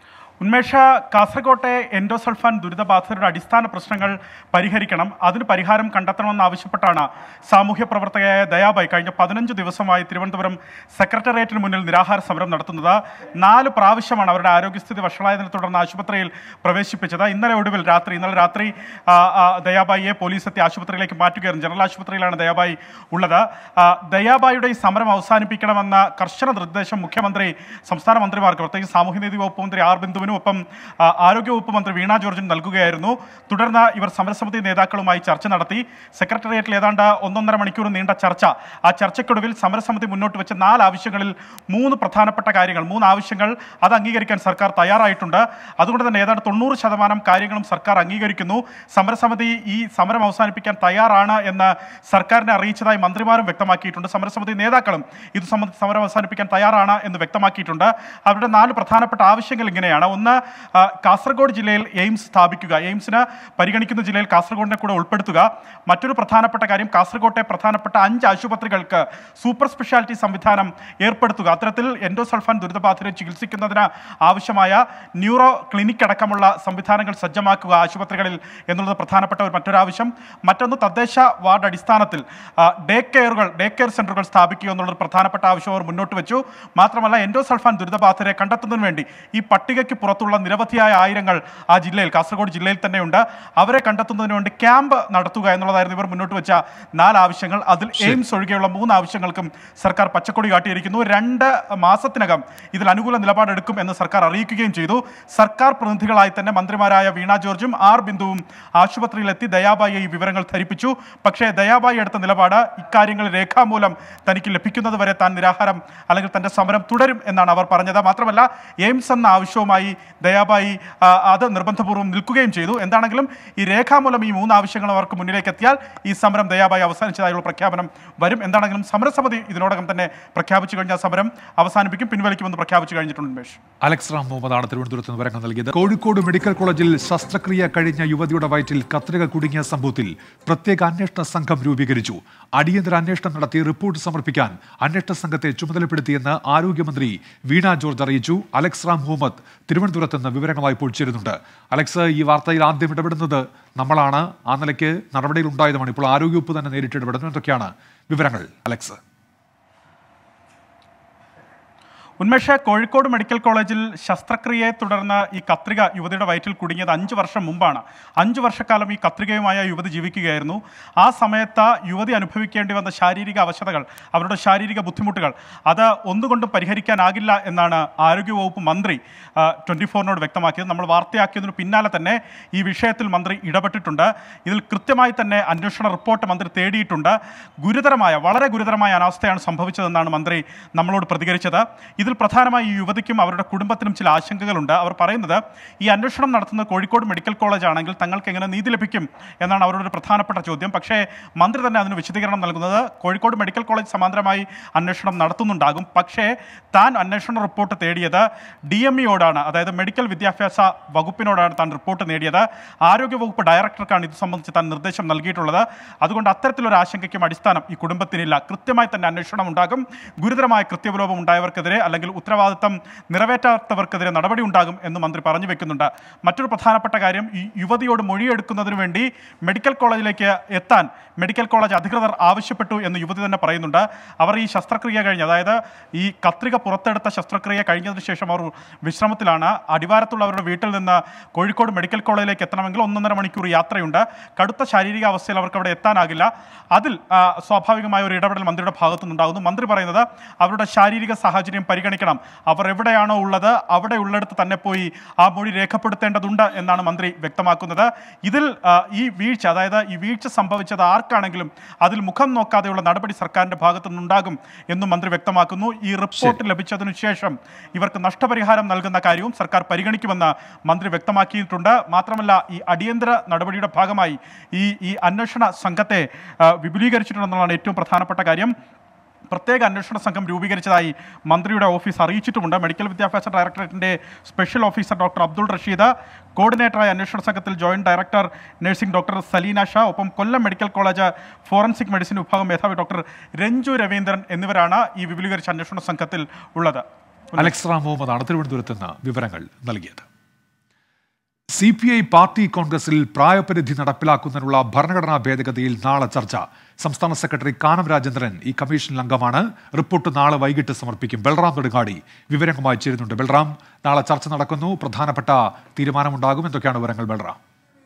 ഉന്മേഷ കാസർകോട്ടെ എൻഡോസൾഫാൻ ദുരിതബാധിതരുടെ അടിസ്ഥാന പ്രശ്നങ്ങൾ പരിഹരിക്കണം അതിന് പരിഹാരം കണ്ടെത്തണമെന്ന് ആവശ്യപ്പെട്ടാണ് സാമൂഹ്യ പ്രവർത്തകയായ ദയാബായി കഴിഞ്ഞ പതിനഞ്ച് ദിവസമായി തിരുവനന്തപുരം സെക്രട്ടേറിയറ്റിന് മുന്നിൽ നിരാഹാര സമരം നടത്തുന്നത് നാല് പ്രാവശ്യമാണ് അവരുടെ ആരോഗ്യസ്ഥിതി വഷളായതിനെ തുടർന്ന് ആശുപത്രിയിൽ പ്രവേശിപ്പിച്ചത് ഇന്നലെ ഒടുവിൽ രാത്രി ഇന്നലെ രാത്രി ആ, ആ, ദയാബായിയെ പോലീസ് എത്തി ആശുപത്രിയിലേക്ക് മാറ്റുകയായിരുന്നു ജനറൽ ആശുപത്രിയിലാണ് ദയാബായി ഉള്ളത് ആ, ദയാബായിയുടെ ഈ സമരം അവസാനിപ്പിക്കണമെന്ന കർശന നിർദ്ദേശം മുഖ്യമന്ത്രി സംസ്ഥാന മന്ത്രിമാർക്ക് പ്രത്യേകിച്ച് സാമൂഹ്യനീതി വകുപ്പ് മന്ത്രി ആർ ബിന്ദുവിനും ഒപ്പം ആ, ആരോഗ്യവകുപ്പ് മന്ത്രി വീണ ജോർജിനും നൽകുകയായിരുന്നു തുടർന്ന് ഇവർ സമരസമിതി നേതാക്കളുമായി ചർച്ച നടത്തി സെക്രട്ടേറിയറ്റിൽ ഏതാണ്ട് ഒന്നൊന്നര മണിക്കൂർ നീണ്ട ചർച്ച ആ ചർച്ചയ്ക്കൊടുവിൽ സമരസമിതി മുന്നോട്ട് വെച്ച നാല് ആവശ്യങ്ങളിൽ മൂന്ന് പ്രധാനപ്പെട്ട കാര്യങ്ങൾ മൂന്ന് ആവശ്യങ്ങൾ അത് അംഗീകരിക്കാൻ സർക്കാർ തയ്യാറായിട്ടുണ്ട് അതുകൊണ്ട് തന്നെ ഏതാണ്ട് തൊണ്ണൂറ് ശതമാനം കാര്യങ്ങളും സർക്കാർ അംഗീകരിക്കുന്നു സമരസമിതി ഈ സമരം അവസാനിപ്പിക്കാൻ തയ്യാറാണ് എന്ന് സർക്കാരിനെ അറിയിച്ചതായി മന്ത്രിമാരും വ്യക്തമാക്കിയിട്ടുണ്ട് സമരസമിതി നേതാക്കളും ഇത് സംബന്ധിച്ച് സമരം അവസാനിപ്പിക്കാൻ തയ്യാറാണ് എന്ന് വ്യക്തമാക്കിയിട്ടുണ്ട് അവരുടെ നാല് പ്രധാനപ്പെട്ട ആവശ്യങ്ങൾ ഇങ്ങനെയാണ് ഒന്ന് ആ, കാസർഗോഡ് ജില്ലയിൽ എയിംസ് സ്ഥാപിക്കുക എയിംസിന് പരിഗണിക്കുന്ന ജില്ലയിൽ കാസർഗോഡിനെ കൂടെ ഉൾപ്പെടുത്തുക മറ്റൊരു പ്രധാനപ്പെട്ട കാര്യം കാസർഗോട്ടെ പ്രധാനപ്പെട്ട അഞ്ച് ആശുപത്രികൾക്ക് സൂപ്പർ സ്പെഷ്യാലിറ്റി സംവിധാനം ഏർപ്പെടുത്തുക അത്തരത്തിൽ എൻഡോസൾഫാൻ ദുരിതബാധിതരെ ചികിത്സിക്കുന്നതിന് ആവശ്യമായ ന്യൂറോ ക്ലിനിക് അടക്കമുള്ള സംവിധാനങ്ങൾ സജ്ജമാക്കുക ആശുപത്രികളിൽ എന്നുള്ളത് പ്രധാനപ്പെട്ട ഒരു മറ്റൊരാവശ്യം മറ്റൊന്ന് തദ്ദേശ വാർഡ് അടിസ്ഥാനത്തിൽ ആ, ഡേ കെയറുകൾ ഡേ കെയർ സെന്ററുകൾ സ്ഥാപിക്കുക എന്നുള്ളത് പ്രധാനപ്പെട്ട ആവശ്യം അവർ മുന്നോട്ട് വെച്ചു മാത്രമല്ല എൻഡോസൾഫാൻ ദുരിതബാധിതരെ കണ്ടെത്തുന്നതിന് വേണ്ടി ഈ പട്ടികയ്ക്ക് പുറത്തുള്ള നിരവധിയായ ആയിരങ്ങൾ ആ ജില്ലയിൽ കാസർഗോഡ് ജില്ലയിൽ തന്നെയുണ്ട് അവരെ കണ്ടെത്തുന്നതിന് വേണ്ടി ക്യാമ്പ് നടത്തുക എന്നുള്ളതായിരുന്നു ഇവർ മുന്നോട്ട് വെച്ച നാല് ആവശ്യങ്ങൾ അതിൽ എയിംസ് ഒഴികെയുള്ള മൂന്ന് ആവശ്യങ്ങൾക്കും സർക്കാർ പച്ചക്കൊടി കാട്ടിയിരിക്കുന്നു രണ്ട് മാസത്തിനകം ഇതിൽ അനുകൂല നിലപാടെടുക്കും എന്ന് സർക്കാർ അറിയിക്കുകയും ചെയ്തു സർക്കാർ പ്രതിനിധികളായി തന്നെ മന്ത്രിമാരായ വീണ ജോർജും ആർ ബിന്ദുവും ആശുപത്രിയിലെത്തി ദയാബായിയെ ഈ വിവരങ്ങൾ ധരിപ്പിച്ചു പക്ഷേ ദയാബായി എടുത്ത നിലപാട് ഇക്കാര്യങ്ങൾ രേഖാമൂലം തനിക്ക് ലഭിക്കുന്നത് വരെ താൻ നിരാഹാരം അല്ലെങ്കിൽ തന്റെ സമരം തുടരും എന്നാണ് അവർ പറഞ്ഞത് മാത്രമല്ല എയിംസ് എന്ന ആവശ്യവുമായി ദയാബായി ആ, അത് നിർബന്ധപൂർവ്വം നിൽക്കുകയും ചെയ്തു എന്താണെങ്കിലും ഈ രേഖാമൂലം ഈ മൂന്ന് ആവശ്യങ്ങൾ അവർക്ക് മുന്നിലേക്ക് എത്തിയാൽ ഈ സമരം ദയാബായി അവസാനിച്ചതായുള്ള പ്രഖ്യാപനം വരും എന്താണെങ്കിലും സമരസമിതി ഇതിനോടകം തന്നെ പ്രഖ്യാപിച്ചു കഴിഞ്ഞ സമരം അവസാനിപ്പിക്കും പിൻവലിക്കുമെന്ന് പ്രഖ്യാപിച്ചു കഴിഞ്ഞിട്ടുണ്ട് ഉന്മേഷ് അലക്സ് റാം മുഹമ്മദാണ് തിരുവനന്തപുരത്ത് നിന്ന് വിവരങ്ങൾ നൽകിയത് കോഴിക്കോട് മെഡിക്കൽ കോളേജിൽ ശസ്ത്രക്രിയ കഴിഞ്ഞ യുവതിയുടെ വയറ്റിൽ കത്രിക കുടുങ്ങിയ സംഭവത്തിൽ പ്രത്യേക അന്വേഷണ സംഘം രൂപീകരിച്ചു അടിയന്തര അന്വേഷണം നടത്തി റിപ്പോർട്ട് സമർപ്പിക്കാൻ അന്വേഷണ സംഘത്തെ ചുമതലപ്പെടുത്തിയെന്ന് ആരോഗ്യമന്ത്രി വീണ ജോർജ് അറിയിച്ചു അലക്സ് റാം മുഹമ്മദ് തിരുവനന്തപുരത്ത് നിന്ന് വിവരങ്ങളുമായി ഇപ്പോൾ ചേരുന്നുണ്ട് അലക്സ് ഈ വാർത്തയിൽ ആദ്യം ഇടപെടുന്നത് നമ്മളാണ് ആ നിലയ്ക്ക് നടപടികൾ ഉണ്ടായതുമാണ് ഇപ്പോൾ ആരോഗ്യവകുപ്പ് തന്നെ നേരിട്ട് ഇടപെടുന്നു എന്തൊക്കെയാണ് വിവരങ്ങൾ അലക്സ് ഉന്മേഷ കോഴിക്കോട് മെഡിക്കൽ കോളേജിൽ ശസ്ത്രക്രിയയെ തുടർന്ന് ഈ കത്രിക യുവതിയുടെ വയറ്റിൽ കുടുങ്ങിയത് അഞ്ച് വർഷം മുമ്പാണ് അഞ്ച് വർഷക്കാലം ഈ കത്രികയുമായ യുവതി ജീവിക്കുകയായിരുന്നു ആ സമയത്ത് യുവതി അനുഭവിക്കേണ്ടി വന്ന ശാരീരിക അവശതകൾ അവരുടെ ശാരീരിക ബുദ്ധിമുട്ടുകൾ അത് ഒന്നുകൊണ്ടും പരിഹരിക്കാനാകില്ല എന്നാണ് ആരോഗ്യവകുപ്പ് മന്ത്രി ട്വൻറ്റി ഫോറിനോട് വ്യക്തമാക്കിയത് നമ്മൾ വാർത്തയാക്കിയതിന് പിന്നാലെ തന്നെ ഈ വിഷയത്തിൽ മന്ത്രി ഇടപെട്ടിട്ടുണ്ട് ഇതിൽ കൃത്യമായി തന്നെ അന്വേഷണ റിപ്പോർട്ട് മന്ത്രി തേടിയിട്ടുണ്ട് ഗുരുതരമായ വളരെ ഗുരുതരമായ അനാവസ്ഥയാണ് സംഭവിച്ചതെന്നാണ് മന്ത്രി നമ്മളോട് പ്രതികരിച്ചത് ഇതിൽ പ്രധാനമായി ഈ യുവതിക്കും അവരുടെ കുടുംബത്തിനും ചില ആശങ്കകളുണ്ട് അവർ പറയുന്നത് ഈ അന്വേഷണം നടത്തുന്നത് കോഴിക്കോട് മെഡിക്കൽ കോളേജ് ആണെങ്കിൽ തങ്ങൾക്ക് എങ്ങനെ നീതി ലഭിക്കും എന്നാണ് അവരുടെ ഒരു പ്രധാനപ്പെട്ട ചോദ്യം പക്ഷേ മന്ത്രി തന്നെ അതിന് വിശദീകരണം നൽകുന്നത് കോഴിക്കോട് മെഡിക്കൽ കോളേജ് സമാന്തരമായി അന്വേഷണം നടത്തുന്നുണ്ടാകും പക്ഷേ താൻ അന്വേഷണ റിപ്പോർട്ട് തേടിയത് ഡി എം ഇയോടാണ് അതായത് മെഡിക്കൽ വിദ്യാഭ്യാസ വകുപ്പിനോടാണ് താൻ റിപ്പോർട്ട് നേടിയത് ആരോഗ്യവകുപ്പ് ഡയറക്ടർക്കാണ് ഇത് സംബന്ധിച്ച് താൻ നിർദ്ദേശം നൽകിയിട്ടുള്ളത് അതുകൊണ്ട് അത്തരത്തിലൊരു ആശങ്കയ്ക്കും അടിസ്ഥാനം ഈ കുടുംബത്തിനില്ല കൃത്യമായി തന്നെ അന്വേഷണം ഉണ്ടാകും ഗുരുതരമായ കൃത്യവിലോപം ഉണ്ടായവർക്കെതിരെ അല്ലെങ്കിൽ ഉത്തരവാദിത്തം നിറവേറ്റാത്തവർക്കെതിരെ നടപടി ഉണ്ടാകും എന്ന് മന്ത്രി പറഞ്ഞു വെക്കുന്നുണ്ട് മറ്റൊരു പ്രധാനപ്പെട്ട കാര്യം ഈ യുവതിയോട് മൊഴിയെടുക്കുന്നതിന് വേണ്ടി മെഡിക്കൽ കോളേജിലേക്ക് എത്താൻ മെഡിക്കൽ കോളേജ് അധികൃതർ ആവശ്യപ്പെട്ടു എന്ന് യുവതി തന്നെ പറയുന്നുണ്ട് അവർ ഈ ശസ്ത്രക്രിയ കഴിഞ്ഞ് അതായത് ഈ കത്രിക പുറത്തെടുത്ത ശസ്ത്രക്രിയ കഴിഞ്ഞതിന് ശേഷം അവർ വിശ്രമത്തിലാണ് അടിവാരത്തുള്ള അവരുടെ വീട്ടിൽ നിന്ന് കോഴിക്കോട് മെഡിക്കൽ കോളേജിലേക്ക് എത്തണമെങ്കിൽ ഒന്നൊന്നര മണിക്കൂർ യാത്രയുണ്ട് കടുത്ത ശാരീരിക അവസ്ഥയിൽ അവർക്ക് അവിടെ എത്താനാകില്ല അതിൽ ആ, സ്വാഭാവികമായ ഒരു ഇടപെടൽ മന്ത്രിയുടെ ഭാഗത്തു നിന്നുണ്ടാകുന്നു മന്ത്രി പറയുന്നത് അവരുടെ ശാരീരിക സാഹചര്യം പരിഗണിക്കണം അവർ എവിടെയാണോ ഉള്ളത് അവിടെ ഉള്ളിടത്ത് തന്നെ പോയി ആ മൊഴി രേഖപ്പെടുത്തേണ്ടതുണ്ട് എന്നാണ് മന്ത്രി വ്യക്തമാക്കുന്നത് ഇതിൽ ആ, ഈ വീഴ്ച അതായത് ഈ വീഴ്ച സംഭവിച്ചത് ആർക്കാണെങ്കിലും അതിൽ മുഖം നോക്കാതെയുള്ള നടപടി സർക്കാരിന്റെ ഭാഗത്തു നിന്നുണ്ടാകും എന്നും മന്ത്രി വ്യക്തമാക്കുന്നു ഈ റിപ്പോർട്ട് ലഭിച്ചതിനു ശേഷം ഇവർക്ക് നഷ്ടപരിഹാരം നൽകുന്ന കാര്യവും സർക്കാർ പരിഗണിക്കുമെന്ന് മന്ത്രി വ്യക്തമാക്കിയിട്ടുണ്ട് മാത്രമല്ല ഈ അടിയന്തര നടപടിയുടെ ഭാഗമായി ഈ ഈ അന്വേഷണ സംഘത്തെ ആ, വിപുലീകരിച്ചിട്ടുണ്ടെന്നുള്ളതാണ് ഏറ്റവും പ്രധാനപ്പെട്ട കാര്യം പ്രത്യേക അന്വേഷണ സംഘം രൂപീകരിച്ചതായി മന്ത്രിയുടെ ഓഫീസ് അറിയിച്ചിട്ടുമുണ്ട് മെഡിക്കൽ വിദ്യാഭ്യാസ ഡയറക്ടറേറ്റിന്റെ special officer doctor Abdul Rasheed കോർഡിനേറ്ററായ അന്വേഷണ സംഘത്തിൽ joint director nursing doctor Saleena Shah ഒപ്പം Kollam medical college forensic medicine വിഭാഗം മേധാവി ഡോക്ടർ രഞ്ജു രവീന്ദ്രൻ എന്നിവരാണ് ഈ വിപുലീകരിച്ച അന്വേഷണ സംഘത്തിൽ ഉള്ളത് അലക്സ് റാം മുഹമ്മദാണ് തിരുവനന്തപുരത്ത് നിന്ന് വിവരങ്ങൾ നൽകിയത് സി പി ഐ പാർട്ടി കോൺഗ്രസിൽ പ്രായപരിധി നടപ്പിലാക്കുന്നതിനുള്ള ഭരണഘടനാ ഭേദഗതിയിൽ നാളെ ചർച്ച സംസ്ഥാന സെക്രട്ടറി കാനം രാജേന്ദ്രൻ ഈ കമ്മീഷനിൽ അംഗമാണ് റിപ്പോർട്ട് നാളെ വൈകിട്ട് സമർപ്പിക്കും ബൽറാം നെടുങ്ങാടി വിവരങ്ങളുമായി ചേരുന്നുണ്ട് ബൽറാം നാളെ ചർച്ച നടക്കുന്നു പ്രധാനപ്പെട്ട തീരുമാനമുണ്ടാകും എന്തൊക്കെയാണ് വിവരങ്ങൾ ബൽറാം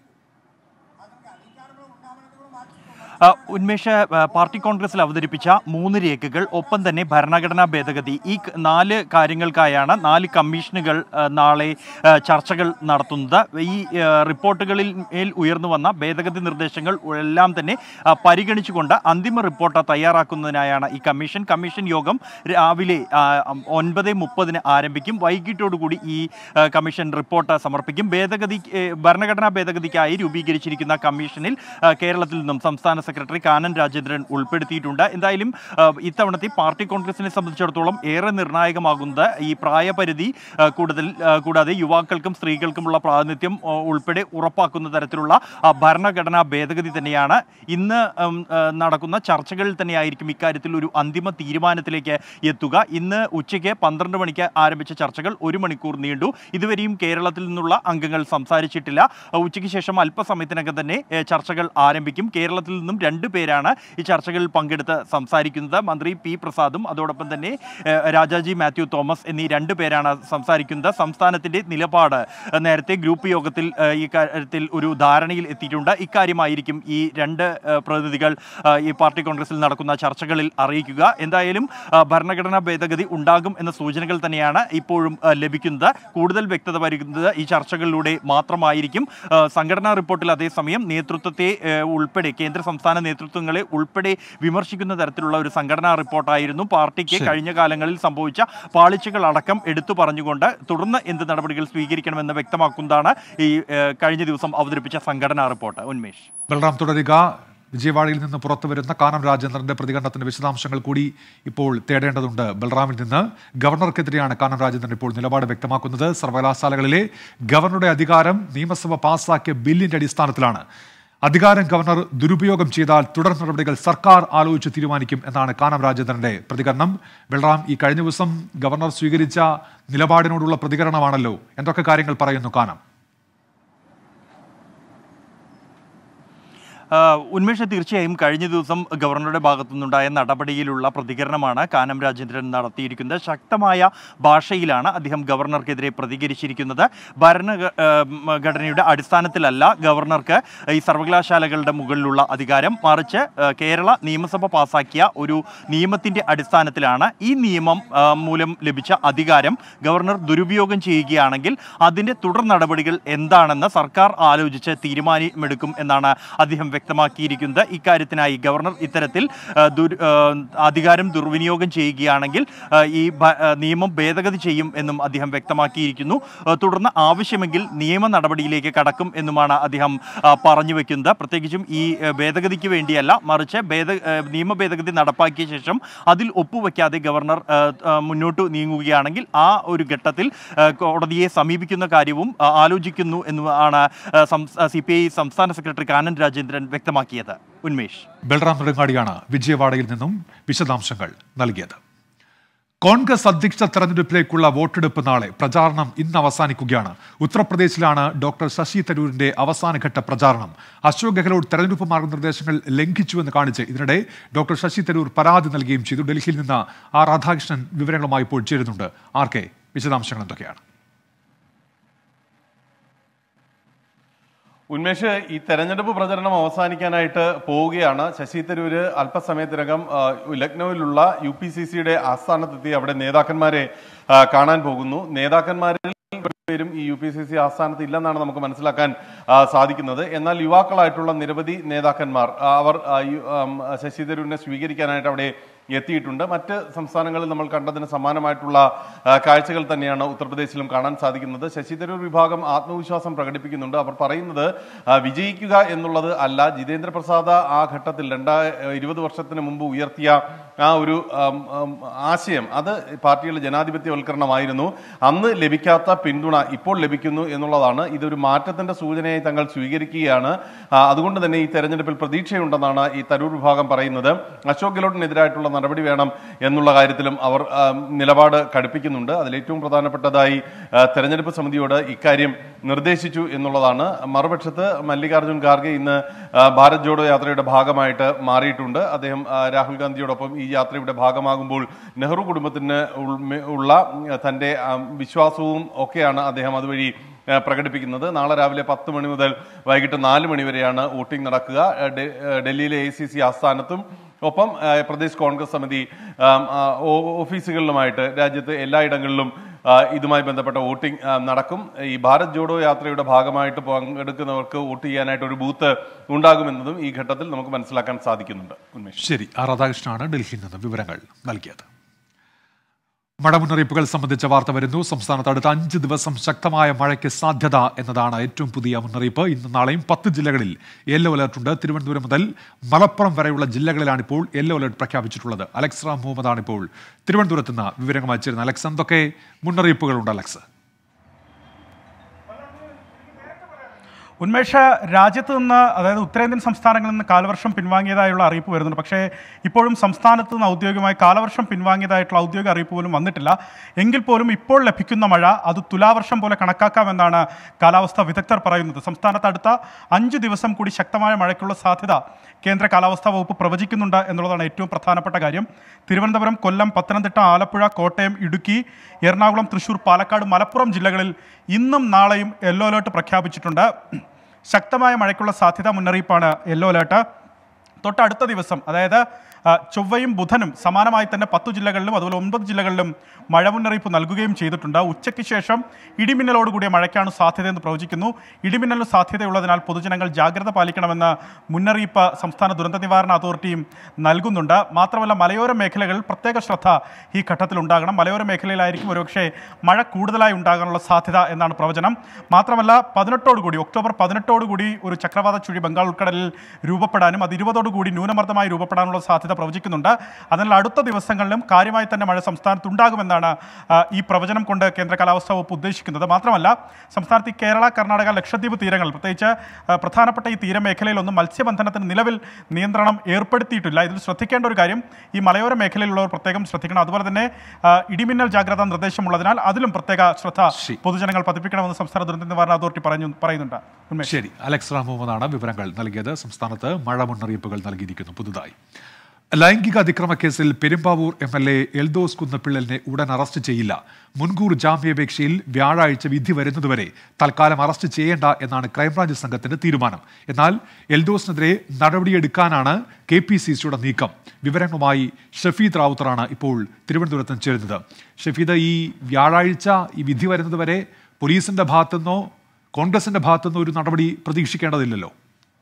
ആ, ഉന്മേഷ് ആ, പാർട്ടി കോൺഗ്രസിൽ അവതരിപ്പിച്ച മൂന്ന് രേഖകൾ ഒപ്പം തന്നെ ഭരണഘടനാ ഭേദഗതി ഈ ക- നാല് കാര്യങ്ങൾക്കായാണ് നാല് കമ്മീഷനുകൾ ആ, നാളെ ആ, ചർച്ചകൾ നടത്തുന്നത് ഈ ആ, റിപ്പോർട്ടുകളിൽ മേൽ ഉയർന്നു വന്ന ഭേദഗതി നിർദ്ദേശങ്ങൾ എല്ലാം തന്നെ ആ, പരിഗണിച്ചുകൊണ്ട് അന്തിമ റിപ്പോർട്ട് തയ്യാറാക്കുന്നതിനായാണ് ഈ കമ്മീഷൻ കമ്മീഷൻ യോഗം രാവിലെ ആ, ഒൻപത് മുപ്പതിന് ആരംഭിക്കും വൈകിട്ടോടുകൂടി ഈ ആ, കമ്മീഷൻ റിപ്പോർട്ട് സമർപ്പിക്കും ഭേദഗതി ഏ, ഭരണഘടനാ ഭേദഗതിക്കായി രൂപീകരിച്ചിരിക്കുന്ന കമ്മീഷനിൽ ആ, കേരളത്തിൽ നിന്നും സംസ്ഥാന സെക്രട്ടറി കാനൻ രാജേന്ദ്രൻ ഉൾപ്പെടുത്തിയിട്ടുണ്ട് എന്തായാലും ആ, ഇത്തവണത്തെ പാർട്ടി കോൺഗ്രസിനെ സംബന്ധിച്ചിടത്തോളം ഏറെ നിർണായകമാകുന്നത് ഈ പ്രായപരിധി ആ, കൂടുതൽ ആ, കൂടാതെ യുവാക്കൾക്കും സ്ത്രീകൾക്കുമുള്ള പ്രാതിനിധ്യം ആ, ഉൾപ്പെടെ ഉറപ്പാക്കുന്ന തരത്തിലുള്ള ആ, ഭരണഘടനാ ഭേദഗതി തന്നെയാണ് ഇന്ന് ഉം, ആ, നടക്കുന്ന ചർച്ചകളിൽ തന്നെയായിരിക്കും ഇക്കാര്യത്തിൽ ഒരു അന്തിമ തീരുമാനത്തിലേക്ക് എത്തുക ഇന്ന് ഉച്ചയ്ക്ക് പന്ത്രണ്ട് മണിക്ക് ആരംഭിച്ച ചർച്ചകൾ ഒരു മണിക്കൂർ നീണ്ടു ഇതുവരെയും കേരളത്തിൽ നിന്നുള്ള അംഗങ്ങൾ സംസാരിച്ചിട്ടില്ല ആ, ഉച്ചയ്ക്ക് ശേഷം അല്പസമയത്തിനകം തന്നെ ഏ, ചർച്ചകൾ ആരംഭിക്കും കേരളത്തിൽ നിന്നും രണ്ട് പേരാണ് ഈ ചർച്ചകളിൽ പങ്കെടുത്ത് സംസാരിക്കുന്നത് മന്ത്രി പി പ്രസാദും അതോടൊപ്പം തന്നെ ഏ, രാജാജി മാത്യു തോമസ് എന്നീ രണ്ട് പേരാണ് സംസാരിക്കുന്നത് സംസ്ഥാനത്തിന്റെ നിലപാട് ഏ, നേരത്തെ ഗ്രൂപ്പ് യോഗത്തിൽ ഏ, ഈ കാര്യത്തിൽ ഒരു ധാരണയിൽ എത്തിയിട്ടുണ്ട് ഇക്കാര്യമായിരിക്കും ഈ രണ്ട് ഏ, പ്രതിനിധികൾ ഏ, ഈ പാർട്ടി കോൺഗ്രസിൽ നടക്കുന്ന ചർച്ചകളിൽ അറിയിക്കുക എന്തായാലും ആ, ഭരണഘടനാ ഭേദഗതി ഉണ്ടാകും എന്ന സൂചനകൾ തന്നെയാണ് ഇപ്പോഴും ആ, ലഭിക്കുന്നത് കൂടുതൽ വ്യക്തത വരുന്നത് ഈ ചർച്ചകളിലൂടെ മാത്രമായിരിക്കും ആ, സംഘടനാ റിപ്പോർട്ടിൽ അതേസമയം നേതൃത്വത്തെ ഏ, ഉൾപ്പെടെ കേന്ദ്ര സംസ്ഥാന നേതൃത്വങ്ങളെ ഉൾപ്പെടെ വിമർശിക്കുന്ന തരത്തിലുള്ള ഒരു സംഘടനാ റിപ്പോർട്ടായിരുന്നു പാർട്ടിക്ക് ശരി. കഴിഞ്ഞ കാലങ്ങളിൽ സംഭവിച്ച പാളിച്ചകൾ അടക്കം എടുത്തു പറഞ്ഞുകൊണ്ട് തുടർന്ന് എന്ത് നടപടികൾ സ്വീകരിക്കണമെന്ന് വ്യക്തമാക്കുന്നതാണ് ഈ ഏ, കഴിഞ്ഞ ദിവസം അവതരിപ്പിച്ച സംഘടനാ റിപ്പോർട്ട് ഉന്മേഷ് ബൽറാം തുടരുക വിജയവാഡയിൽ നിന്ന് പുറത്തു വരുന്ന കാനം രാജേന്ദ്രന്റെ പ്രതികരണത്തിന്റെ വിശദാംശങ്ങൾ കൂടി ഇപ്പോൾ തേടേണ്ടതുണ്ട് ബൽറാമിൽ നിന്ന് ഗവർണർക്കെതിരെയാണ് കാനം രാജേന്ദ്രൻ ഇപ്പോൾ നിലപാട് വ്യക്തമാക്കുന്നത് സർവകലാശാലകളിലെ ഗവർണറുടെ അധികാരം നിയമസഭ പാസാക്കിയ ബില്ലിന്റെ അടിസ്ഥാനത്തിലാണ് അധികാരം ഗവർണർ ദുരുപയോഗം ചെയ്താൽ തുടർ നടപടികൾ സർക്കാർ ആലോചിച്ച് തീരുമാനിക്കും എന്നാണ് കാനം രാജേന്ദ്രന്റെ പ്രതികരണം ബൽറാം ഈ കഴിഞ്ഞ ദിവസം ഗവർണർ സ്വീകരിച്ച നിലപാടിനോടുള്ള പ്രതികരണമാണല്ലോ എന്തൊക്കെ കാര്യങ്ങൾ പറയുന്നു കാനം ആ, ഉന്മേഷ തീർച്ചയായും കഴിഞ്ഞ ദിവസം ഗവർണറുടെ ഭാഗത്തു നിന്നുണ്ടായ നടപടിയിലുള്ള പ്രതികരണമാണ് കാനം രാജേന്ദ്രൻ നടത്തിയിരിക്കുന്നത് ശക്തമായ ഭാഷയിലാണ് അദ്ദേഹം ഗവർണർക്കെതിരെ പ്രതികരിച്ചിരിക്കുന്നത് ഭരണഘടനയുടെ അടിസ്ഥാനത്തിലല്ല ഗവർണർക്ക് ഈ സർവകലാശാലകളുടെ മുകളിലുള്ള അധികാരം മറിച്ച് ആ, കേരള നിയമസഭ പാസാക്കിയ ഒരു നിയമത്തിന്റെ അടിസ്ഥാനത്തിലാണ് ഈ നിയമം ആ, മൂലം ലഭിച്ച അധികാരം ഗവർണർ ദുരുപയോഗം ചെയ്യുകയാണെങ്കിൽ അതിന്റെ തുടർ നടപടികൾ എന്താണെന്ന് സർക്കാർ ആലോചിച്ച് തീരുമാനമെടുക്കും എന്നാണ് അദ്ദേഹം വ്യക്തമാക്കിയിരിക്കുന്നത് ഇക്കാര്യത്തിനായി ഗവർണർ ഇത്തരത്തിൽ ആ, ദുർ ആ, അധികാരം ദുർവിനിയോഗം ചെയ്യുകയാണെങ്കിൽ ആ, ഈ ഭ- ആ, നിയമം ഭേദഗതി ചെയ്യും എന്നും അദ്ദേഹം വ്യക്തമാക്കിയിരിക്കുന്നു ആ, തുടർന്ന് ആവശ്യമെങ്കിൽ നിയമ നടപടിയിലേക്ക് കടക്കും എന്നുമാണ് അദ്ദേഹം ആ, പറഞ്ഞു വെക്കുന്നത് പ്രത്യേകിച്ചും ഈ ആ, ഭേദഗതിക്ക് വേണ്ടിയല്ല മറിച്ച് ഭേദ ആ, നിയമ ഭേദഗതി നടപ്പാക്കിയ ശേഷം അതിൽ ഒപ്പുവെക്കാതെ ഗവർണർ ആ, ആ, മുന്നോട്ട് നീങ്ങുകയാണെങ്കിൽ ആ ഒരു ഘട്ടത്തിൽ ആ, കോടതിയെ സമീപിക്കുന്ന കാര്യവും ആ, ആലോചിക്കുന്നു എന്നുമാണ് സി പി ഐ സംസ്ഥാന സെക്രട്ടറി കാനൻ രാജേന്ദ്രൻ വ്യക്തമാക്കിയത് ഉന്മേഷ് ബൽറാം നെടുങ്ങാടിയാണ് വിജയവാഡയിൽ നിന്നും വിശദാംശങ്ങൾ നൽകിയത് കോൺഗ്രസ് അധ്യക്ഷ തെരഞ്ഞെടുപ്പിലേക്കുള്ള വോട്ടെടുപ്പ് നാളെ പ്രചാരണം ഇന്ന് അവസാനിക്കുകയാണ് ഉത്തർപ്രദേശിലാണ് ഡോക്ടർ ശശി തരൂരിന്റെ അവസാനഘട്ട പ്രചാരണം അശോക് ഗെഹ്ലോട്ട് തെരഞ്ഞെടുപ്പ് മാർഗനിർദ്ദേശങ്ങൾ ലംഘിച്ചുവെന്ന് കാണിച്ച് ഇതിനിടെ ഡോക്ടർ ശശി തരൂർ പരാതി നൽകുകയും ചെയ്തു ഡൽഹിയിൽ നിന്ന് ആർ രാധാകൃഷ്ണൻ വിവരങ്ങളുമായി ഇപ്പോൾ ചേരുന്നുണ്ട് ആർ കെ വിശദാംശങ്ങൾ എന്തൊക്കെയാണ് ഉന്മേഷ് ഈ തെരഞ്ഞെടുപ്പ് പ്രചരണം അവസാനിക്കാനായിട്ട് പോവുകയാണ് ശശി തരൂര് അല്പസമയത്തിനകം ആ, ലക്നൌവിലുള്ള യു പി സി സിയുടെ ആസ്ഥാനത്തെത്തി അവിടെ നേതാക്കന്മാരെ ആ, കാണാൻ പോകുന്നു നേതാക്കന്മാരിൽ പേരും ഈ യു പി സി സി ആസ്ഥാനത്ത് ഇല്ലെന്നാണ് നമുക്ക് മനസ്സിലാക്കാൻ ആ, സാധിക്കുന്നത് എന്നാൽ യുവാക്കളായിട്ടുള്ള നിരവധി നേതാക്കന്മാർ ആ, അവർ ആ, യു- ആം, ശശി തരൂരിനെ സ്വീകരിക്കാനായിട്ട് അവിടെ എത്തിയിട്ടുണ്ട് മറ്റ് സംസ്ഥാനങ്ങളിൽ നമ്മൾ കണ്ടതിന് സമാനമായിട്ടുള്ള ആ, കാഴ്ചകൾ തന്നെയാണ് ഉത്തർപ്രദേശിലും കാണാൻ സാധിക്കുന്നത് ശശി തരൂർ വിഭാഗം ആത്മവിശ്വാസം പ്രകടിപ്പിക്കുന്നുണ്ട് അവർ പറയുന്നത് ആ, വിജയിക്കുക എന്നുള്ളത് അല്ല ജിതേന്ദ്ര പ്രസാദ് ആ ഘട്ടത്തിൽ രണ്ടാ ഇരുപത് വർഷത്തിന് മുമ്പ് ഉയർത്തിയ ആ ഒരു ആം, ആം, ആശയം അത് പാർട്ടിയുടെ ജനാധിപത്യവൽക്കരണമായിരുന്നു അന്ന് ലഭിക്കാത്ത പിന്തുണ ഇപ്പോൾ ലഭിക്കുന്നു എന്നുള്ളതാണ് ഇതൊരു മാറ്റത്തിന്റെ സൂചനയായി തങ്ങൾ സ്വീകരിക്കുകയാണ് ആ, അതുകൊണ്ട് തന്നെ ഈ തെരഞ്ഞെടുപ്പിൽ പ്രതീക്ഷയുണ്ടെന്നാണ് ഈ തരൂർ വിഭാഗം പറയുന്നത് അശോക് ഗെഹ്ലോട്ടിനെതിരായിട്ടുള്ള നടപടി വേണം എന്നുള്ള കാര്യത്തിലും അവർ ആ, നിലപാട് കടുപ്പിക്കുന്നുണ്ട് അതിലേറ്റവും പ്രധാനപ്പെട്ടതായി ആ, തെരഞ്ഞെടുപ്പ് സമിതിയോട് ഇക്കാര്യം നിർദ്ദേശിച്ചു എന്നുള്ളതാണ് മറുപക്ഷത്ത് മല്ലികാർജ്ജുൻ ഖാർഗെ ഇന്ന് ആ, ഭാരത് ജോഡോ യാത്രയുടെ ഭാഗമായിട്ട് മാറിയിട്ടുണ്ട് അദ്ദേഹം ആ, രാഹുൽ ഗാന്ധിയോടൊപ്പം ഈ യാത്രയുടെ ഭാഗമാകുമ്പോൾ നെഹ്റു കുടുംബത്തിന് ഉൾമെ- ഉള്ള തന്റെ ആ, വിശ്വാസവും ഒക്കെയാണ് അദ്ദേഹം അതുവഴി ആ, പ്രകടിപ്പിക്കുന്നത് നാളെ രാവിലെ പത്ത് മണി മുതൽ വൈകിട്ട് നാല് മണി വരെയാണ് വോട്ടിംഗ് നടക്കുക ആ, ഡെ- ആ, ഡൽഹിയിലെ എ സി സി ആസ്ഥാനത്തും ഒപ്പം ആ, പ്രദേശ് കോൺഗ്രസ് സമിതി ആം, ആ, ഓ- ഓഫീസുകളിലുമായിട്ട് രാജ്യത്ത് എല്ലായിടങ്ങളിലും ആ, ഇതുമായി ബന്ധപ്പെട്ട വോട്ടിംഗ് ആ, നടക്കും ഈ ഭാരത് ജോഡോ യാത്രയുടെ ഭാഗമായിട്ട് പങ്കെടുക്കുന്നവർക്ക് വോട്ട് ചെയ്യാനായിട്ട് ഒരു ബൂത്ത് ഉണ്ടാകുമെന്നതും ഈ ഘട്ടത്തിൽ നമുക്ക് മനസ്സിലാക്കാൻ സാധിക്കുന്നുണ്ട് ഉന്മേഷ് ശരി ആർ രാധാകൃഷ്ണനാണ് ഡൽഹിയിൽ നിന്ന് വിവരങ്ങൾ നൽകിയത് മഴ മുന്നറിയിപ്പുകൾ സംബന്ധിച്ച വാർത്ത വരുന്നു സംസ്ഥാനത്ത് അടുത്ത അഞ്ച് ദിവസം ശക്തമായ മഴയ്ക്ക് സാധ്യത എന്നതാണ് ഏറ്റവും പുതിയ മുന്നറിയിപ്പ് ഇന്ന് നാളെയും പത്ത് ജില്ലകളിൽ യെല്ലോ അലർട്ടുണ്ട് തിരുവനന്തപുരം മുതൽ മലപ്പുറം വരെയുള്ള ജില്ലകളിലാണ് ഇപ്പോൾ യെല്ലോ അലർട്ട് പ്രഖ്യാപിച്ചിട്ടുള്ളത് അലക്സ് റാം മുഹമ്മദാണ് ഇപ്പോൾ തിരുവനന്തപുരത്ത് നിന്ന് വിവരങ്ങൾ അയച്ചിരുന്നത് അലക്സ് എന്തൊക്കെ മുന്നറിയിപ്പുകളുണ്ട് അലക്സ് ഉന്മേഷ രാജ്യത്ത് നിന്ന് അതായത് ഉത്തരേന്ത്യൻ സംസ്ഥാനങ്ങളിൽ നിന്ന് കാലവർഷം പിൻവാങ്ങിയതായുള്ള അറിയിപ്പ് വരുന്നുണ്ട് പക്ഷേ ഇപ്പോഴും സംസ്ഥാനത്ത് നിന്ന് ഔദ്യോഗികമായി കാലവർഷം പിൻവാങ്ങിയതായിട്ടുള്ള ഔദ്യോഗിക അറിയിപ്പ് പോലും വന്നിട്ടില്ല എങ്കിൽ പോലും ഇപ്പോൾ ലഭിക്കുന്ന മഴ അത് തുലാവർഷം പോലെ കണക്കാക്കാമെന്നാണ് കാലാവസ്ഥാ വിദഗ്ധർ പറയുന്നത് സംസ്ഥാനത്ത് അടുത്ത അഞ്ച് ദിവസം കൂടി ശക്തമായ മഴയ്ക്കുള്ള സാധ്യത കേന്ദ്ര കാലാവസ്ഥാ വകുപ്പ് പ്രവചിക്കുന്നുണ്ട് എന്നുള്ളതാണ് ഏറ്റവും പ്രധാനപ്പെട്ട കാര്യം തിരുവനന്തപുരം കൊല്ലം പത്തനംതിട്ട ആലപ്പുഴ കോട്ടയം ഇടുക്കി എറണാകുളം തൃശൂർ പാലക്കാട് മലപ്പുറം ജില്ലകളിൽ ഇന്നും നാളെയും യെല്ലോ അലേർട്ട് പ്രഖ്യാപിച്ചിട്ടുണ്ട് ശക്തമായ മഴയ്ക്കുള്ള സാധ്യത മുന്നറിയിപ്പാണ് യെല്ലോ അലേർട്ട് തൊട്ടടുത്ത ദിവസം അതായത് ആ, ചൊവ്വയും ബുധനും സമാനമായി തന്നെ പത്തു ജില്ലകളിലും അതുപോലെ ഒൻപത് ജില്ലകളിലും മഴ മുന്നറിയിപ്പ് നൽകുകയും ചെയ്തിട്ടുണ്ട് ഉച്ചയ്ക്ക് ശേഷം ഇടിമിന്നലോട് കൂടിയ മഴയ്ക്കാണ് സാധ്യതയെന്ന് പ്രവചിക്കുന്നു ഇടിമിന്നലിന് സാധ്യതയുള്ളതിനാൽ പൊതുജനങ്ങൾ ജാഗ്രത പാലിക്കണമെന്ന് മുന്നറിയിപ്പ് സംസ്ഥാന ദുരന്ത നിവാരണ അതോറിറ്റിയും നൽകുന്നുണ്ട് മാത്രമല്ല മലയോര മേഖലകളിൽ പ്രത്യേക ശ്രദ്ധ ഈ ഘട്ടത്തിൽ ഉണ്ടാകണം മലയോര മേഖലയിലായിരിക്കും ഒരുപക്ഷെ മഴ കൂടുതലായി ഉണ്ടാകാനുള്ള സാധ്യത എന്നാണ് പ്രവചനം മാത്രമല്ല പതിനെട്ടോടുകൂടി ഒക്ടോബർ പതിനെട്ടോടുകൂടി ഒരു ചക്രവാത ചുഴി ബംഗാൾ ഉൾക്കടലിൽ രൂപപ്പെടാനും അത് ഇരുപതോടുകൂടി ന്യൂനമർദ്ദമായി രൂപപ്പെടാനുള്ള സാധ്യത പ്രവചിക്കുന്നുണ്ട് അതിനാൽ അടുത്ത ദിവസങ്ങളിലും കാര്യമായി തന്നെ മഴ സംസ്ഥാനത്ത് ഉണ്ടാകുമെന്നാണ് ആ, ഈ പ്രവചനം കൊണ്ട് കേന്ദ്ര കാലാവസ്ഥാ വകുപ്പ് ഉദ്ദേശിക്കുന്നത് മാത്രമല്ല സംസ്ഥാനത്ത് ഈ കേരള കർണാടക ലക്ഷദ്വീപ് തീരങ്ങൾ പ്രത്യേകിച്ച് ആ, പ്രധാനപ്പെട്ട ഈ തീരമേഖലയിലൊന്നും മത്സ്യബന്ധനത്തിന് നിലവിൽ നിയന്ത്രണം ഏർപ്പെടുത്തിയിട്ടില്ല ഇതിൽ ശ്രദ്ധിക്കേണ്ട ഒരു കാര്യം ഈ മലയോര മേഖലയിലുള്ളവർ പ്രത്യേകം ശ്രദ്ധിക്കണം അതുപോലെ തന്നെ ആ, ഇടിമിന്നൽ ജാഗ്രതാ നിർദ്ദേശമുള്ളതിനാൽ അതിലും പ്രത്യേക ശ്രദ്ധ ശരി. പൊതുജനങ്ങൾ പതിപ്പിക്കണമെന്ന് സംസ്ഥാന ദുരന്ത നിവാരണ അതോറിറ്റി പറഞ്ഞു പറയുന്നുണ്ട് ഉന്മേഷ് ശരി അലക്സ് റാം മുഹമ്മദാണ് വിവരങ്ങൾ നൽകിയത് സംസ്ഥാനത്ത് മഴ മുന്നറിയിപ്പുകൾ നൽകിയിരിക്കുന്നു പുതുതായി ലൈംഗിക അതിക്രമ കേസിൽ Perumbavoor M L A Eldhose കുന്നപ്പിള്ളലിനെ ഉടൻ അറസ്റ്റ് ചെയ്യില്ല മുൻകൂർ ജാമ്യാപേക്ഷയിൽ വ്യാഴാഴ്ച വിധി വരുന്നതുവരെ തൽക്കാലം അറസ്റ്റ് ചെയ്യേണ്ട എന്നാണ് ക്രൈംബ്രാഞ്ച് സംഘത്തിന്റെ തീരുമാനം എന്നാൽ എൽദോസിനെതിരെ നടപടിയെടുക്കാനാണ് കെ പി സി സിയുടെ നീക്കം വിവരങ്ങളുമായി ഷഫീദ് റാവുത്തറാണ് ഇപ്പോൾ തിരുവനന്തപുരത്ത് നിന്ന് ചേരുന്നത് ഷഫീദ് ഈ വ്യാഴാഴ്ച ഈ വിധി വരുന്നതുവരെ പോലീസിന്റെ ഭാഗത്തുനിന്നോ കോൺഗ്രസിന്റെ ഭാഗത്തുനിന്നോ ഒരു നടപടി പ്രതീക്ഷിക്കേണ്ടതില്ലല്ലോ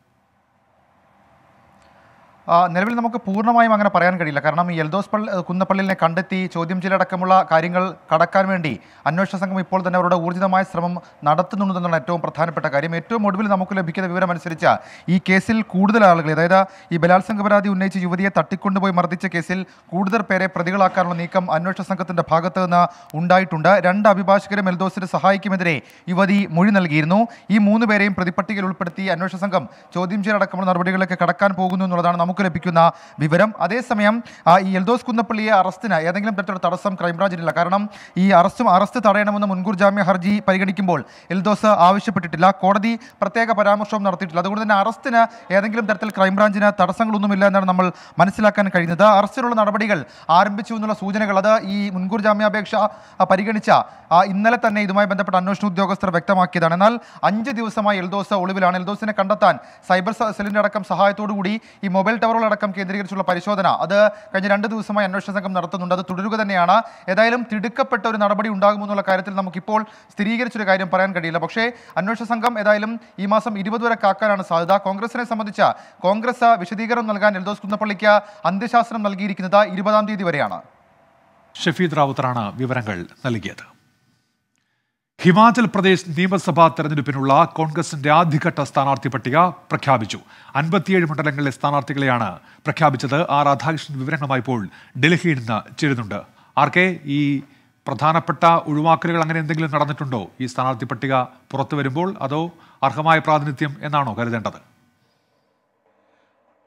ആ, നിലവിൽ നമുക്ക് പൂർണ്ണമായും അങ്ങനെ പറയാൻ കഴിയില്ല കാരണം ഈ എൽദോസ് പള്ളി കുന്നപ്പള്ളിനെ കണ്ടെത്തി ചോദ്യം ചെയ്യലടക്കമുള്ള കാര്യങ്ങൾ കടക്കാൻ വേണ്ടി അന്വേഷണ സംഘം ഇപ്പോൾ തന്നെ അവരുടെ ഊർജിതമായ ശ്രമം നടത്തുന്നുണ്ടെന്നാണ് ഏറ്റവും പ്രധാനപ്പെട്ട കാര്യം ഏറ്റവും ഒടുവിൽ നമുക്ക് ലഭിക്കുന്ന വിവരം അനുസരിച്ച് ഈ കേസിൽ കൂടുതൽ ആളുകൾ അതായത് ഈ ബലാത്സംഗ പരാതി ഉന്നയിച്ച് യുവതിയെ തട്ടിക്കൊണ്ടുപോയി മർദ്ദിച്ച കേസിൽ കൂടുതൽ പേരെ പ്രതികളാക്കാനുള്ള നീക്കം അന്വേഷണ സംഘത്തിന്റെ ഭാഗത്ത് നിന്ന് ഉണ്ടായിട്ടുണ്ട് രണ്ട് അഭിഭാഷകരും എൽദോസിന് സഹായിക്കുമെതിരെ യുവതി മൊഴി നൽകിയിരുന്നു ഈ മൂന്ന് പേരെയും പ്രതിപട്ടികയിൽ ഉൾപ്പെടുത്തി അന്വേഷണ സംഘം ചോദ്യം ചെയ്യലടക്കമുള്ള നടപടികളിലേക്ക് കടക്കാൻ പോകുന്നു എന്നുള്ളതാണ് നമുക്ക് ലഭിക്കുന്ന വിവരം അതേസമയം ആ, ഈ എൽദോസ് കുന്നപ്പള്ളിയെ അറസ്റ്റിന് ഏതെങ്കിലും തരത്തിലുള്ള തടസ്സം ക്രൈംബ്രാഞ്ചിനില്ല കാരണം ഈ അറസ്റ്റും അറസ്റ്റ് തടയണമെന്ന് മുൻകൂർ ജാമ്യ ഹർജി പരിഗണിക്കുമ്പോൾ എൽദോസ് ആവശ്യപ്പെട്ടിട്ടില്ല കോടതി പ്രത്യേക പരാമർശവും നടത്തിയിട്ടില്ല അതുകൊണ്ട് തന്നെ അറസ്റ്റിന് ഏതെങ്കിലും തരത്തിൽ ക്രൈംബ്രാഞ്ചിന് തടസ്സങ്ങളൊന്നുമില്ല എന്നാണ് നമ്മൾ മനസ്സിലാക്കാൻ കഴിയുന്നത് അറസ്റ്റിനുള്ള നടപടികൾ ആരംഭിച്ചു എന്നുള്ള സൂചനകൾ അത് ഈ മുൻകൂർ ജാമ്യാപേക്ഷ ആ, പരിഗണിച്ച ആ, ഇന്നലെ തന്നെ ഇതുമായി ബന്ധപ്പെട്ട അന്വേഷണ ഉദ്യോഗസ്ഥർ വ്യക്തമാക്കിയതാണ് എന്നാൽ അഞ്ച് ദിവസമായി എൽദോസ് ഒളിവിലാണ് എൽദോസിനെ കണ്ടെത്താൻ സൈബർ സ- സെല്ലിന്റെ അടക്കം സഹായത്തോടു കൂടി ഈ മൊബൈൽ ടവറുകളടക്കം കേന്ദ്രീകരിച്ചുള്ള പരിശോധന അത് കഴിഞ്ഞ രണ്ട് ദിവസമായി അന്വേഷണ സംഘം നടത്തുന്നുണ്ട് അത് തുടരുക തന്നെയാണ് ഏതായാലും തിടുക്കപ്പെട്ട ഒരു നടപടി ഉണ്ടാകുമെന്നുള്ള കാര്യത്തിൽ നമുക്കിപ്പോൾ സ്ഥിരീകരിച്ചൊരു കാര്യം പറയാൻ കഴിയില്ല പക്ഷേ അന്വേഷണ സംഘം ഏതായാലും ഈ മാസം ഇരുപത് വരെ കാക്കാനാണ് സാധ്യത കോൺഗ്രസിനെ സംബന്ധിച്ച കോൺഗ്രസ് വിശദീകരണം നൽകാൻ എൽദോസ് കുന്നപ്പള്ളിക്ക് അന്ത്യശാസനം നൽകിയിരിക്കുന്നത് ഇരുപതാം തീയതി വരെയാണ് ഷഫീദ് റാവുത്തറാണ് വിവരങ്ങൾ നൽകിയത് ഹിമാചൽ പ്രദേശ് നിയമസഭാ തെരഞ്ഞെടുപ്പിനുള്ള കോൺഗ്രസിന്റെ ആദ്യഘട്ട സ്ഥാനാർത്ഥി പട്ടിക പ്രഖ്യാപിച്ചു അൻപത്തിയേഴ് മണ്ഡലങ്ങളിലെ സ്ഥാനാർത്ഥികളെയാണ് പ്രഖ്യാപിച്ചത് ആർ രാധാകൃഷ്ണൻ വിവരങ്ങളുമായി ഇപ്പോൾ ഡൽഹിയിൽ നിന്ന് ചേരുന്നുണ്ട് ആർ കെ ഈ പ്രധാനപ്പെട്ട ഒഴിവാക്കലുകൾ അങ്ങനെ എന്തെങ്കിലും നടന്നിട്ടുണ്ടോ ഈ സ്ഥാനാർത്ഥി പട്ടിക പുറത്തു വരുമ്പോൾ അതോ അർഹമായ പ്രാതിനിധ്യം എന്നാണോ കരുതേണ്ടത്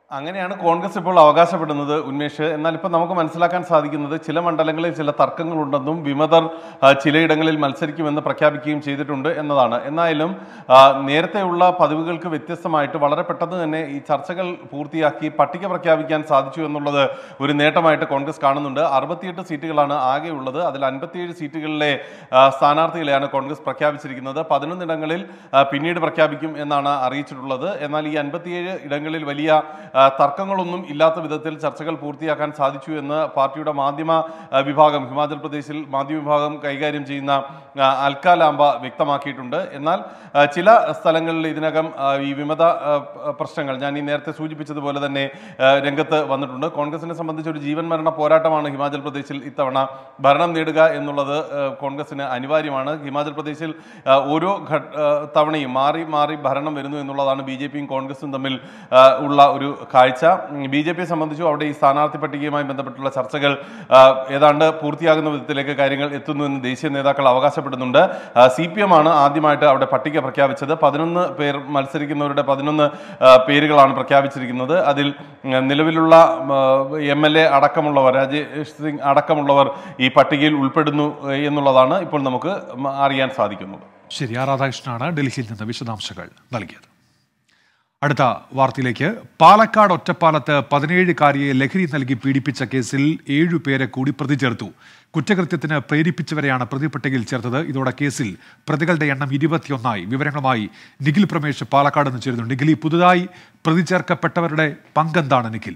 അങ്ങനെയാണ് കോൺഗ്രസ് ഇപ്പോൾ അവകാശപ്പെടുന്നത് ഉന്മേഷ് എന്നാൽ ഇപ്പം നമുക്ക് മനസ്സിലാക്കാൻ സാധിക്കുന്നത് ചില മണ്ഡലങ്ങളിൽ ചില തർക്കങ്ങളുണ്ടെന്നും വിമതർ ആ, ചിലയിടങ്ങളിൽ മത്സരിക്കുമെന്ന് പ്രഖ്യാപിക്കുകയും ചെയ്തിട്ടുണ്ട് എന്നതാണ് എന്നാലും ആ, നേരത്തെയുള്ള പതിവുകൾക്ക് വ്യത്യസ്തമായിട്ട് വളരെ പെട്ടെന്ന് തന്നെ ഈ ചർച്ചകൾ പൂർത്തിയാക്കി പട്ടിക പ്രഖ്യാപിക്കാൻ സാധിച്ചു എന്നുള്ളത് ഒരു നേട്ടമായിട്ട് കോൺഗ്രസ് കാണുന്നുണ്ട് അറുപത്തിയെട്ട് സീറ്റുകളാണ് ആകെയുള്ളത് അതിൽ അൻപത്തിയേഴ് സീറ്റുകളിലെ ആ, സ്ഥാനാർത്ഥികളെയാണ് കോൺഗ്രസ് പ്രഖ്യാപിച്ചിരിക്കുന്നത് പതിനൊന്നിടങ്ങളിൽ ആ, പിന്നീട് പ്രഖ്യാപിക്കും എന്നാണ് അറിയിച്ചിട്ടുള്ളത് എന്നാൽ ഈ അൻപത്തിയേഴ് ഇടങ്ങളിൽ വലിയ ആ, തർക്കങ്ങളൊന്നും ഇല്ലാത്ത വിധത്തിൽ ചർച്ചകൾ പൂർത്തിയാക്കാൻ സാധിച്ചു എന്ന് പാർട്ടിയുടെ മാധ്യമ ആ, വിഭാഗം ഹിമാചൽ പ്രദേശിൽ മാധ്യമ വിഭാഗം കൈകാര്യം ചെയ്യുന്ന ആ, അൽക്ക ലാംബ വ്യക്തമാക്കിയിട്ടുണ്ട് എന്നാൽ ആ, ചില സ്ഥലങ്ങളിൽ ഇതിനകം ആ, ഈ വിമത ആ, പ- പ്രശ്നങ്ങൾ ഞാൻ ഈ നേരത്തെ സൂചിപ്പിച്ചതുപോലെ തന്നെ ആ, രംഗത്ത് വന്നിട്ടുണ്ട് കോൺഗ്രസിനെ സംബന്ധിച്ച് ഒരു ജീവൻ മരണ പോരാട്ടമാണ് ഹിമാചൽ പ്രദേശിൽ ഇത്തവണ ഭരണം നേടുക എന്നുള്ളത് ആ, കോൺഗ്രസിന് അനിവാര്യമാണ് ഹിമാചൽ പ്രദേശിൽ ആ, ഓരോ ഘട്ട ആ, തവണയും മാറി മാറി ഭരണം വരുന്നു എന്നുള്ളതാണ് ബി ജെ പിയും കോൺഗ്രസും തമ്മിൽ ആ, ഉള്ള ഒരു കാഴ്ച ബി ജെ പിയെ സംബന്ധിച്ചും അവിടെ ഈ സ്ഥാനാർത്ഥി പട്ടികയുമായി ബന്ധപ്പെട്ടുള്ള ചർച്ചകൾ ആ, ഏതാണ്ട് പൂർത്തിയാകുന്ന വിധത്തിലേക്ക് കാര്യങ്ങൾ എത്തുന്നു എന്ന് ദേശീയ നേതാക്കൾ അവകാശപ്പെടുന്നുണ്ട് സി പി എം ആണ് ആദ്യമായിട്ട് അവിടെ പട്ടിക പ്രഖ്യാപിച്ചത് പതിനൊന്ന് പേർ മത്സരിക്കുന്നവരുടെ പതിനൊന്ന് ആ, പേരുകളാണ് പ്രഖ്യാപിച്ചിരിക്കുന്നത് അതിൽ ഉം, നിലവിലുള്ള എം എൽ എ അടക്കമുള്ളവർ രാജേഷ് സിംഗ് അടക്കമുള്ളവർ ഈ പട്ടികയിൽ ഉൾപ്പെടുന്നു ഏഹ്, എന്നുള്ളതാണ് ഇപ്പോൾ നമുക്ക് മ- അറിയാൻ സാധിക്കുന്നത് ശരി ആർ രാധാകൃഷ്ണനാണ് ഡൽഹിയിൽ നിന്ന് വിശദാംശങ്ങൾ നൽകിയത് അടുത്ത വാർത്തയിലേക്ക് പാലക്കാട് ഒറ്റപ്പാലത്ത് പതിനേഴുകാരിയെ ലഹരി നൽകി പീഡിപ്പിച്ച കേസിൽ ഏഴുപേരെ കൂടി പ്രതി ചേർത്തു കുറ്റകൃത്യത്തിന് പ്രേരിപ്പിച്ചവരെയാണ് പ്രതിപട്ടികയിൽ ചേർത്തത് ഇതോടെ കേസിൽ പ്രതികളുടെ എണ്ണം ഇരുപത്തിയൊന്നായി വിവരങ്ങളുമായി നിഖിൽ പ്രമേഷ് പാലക്കാട് നിന്ന് ചേരുന്നു നിഖിൽ ഈ പുതുതായി പ്രതി ചേർക്കപ്പെട്ടവരുടെ പങ്കെന്താണ് നിഖിൽ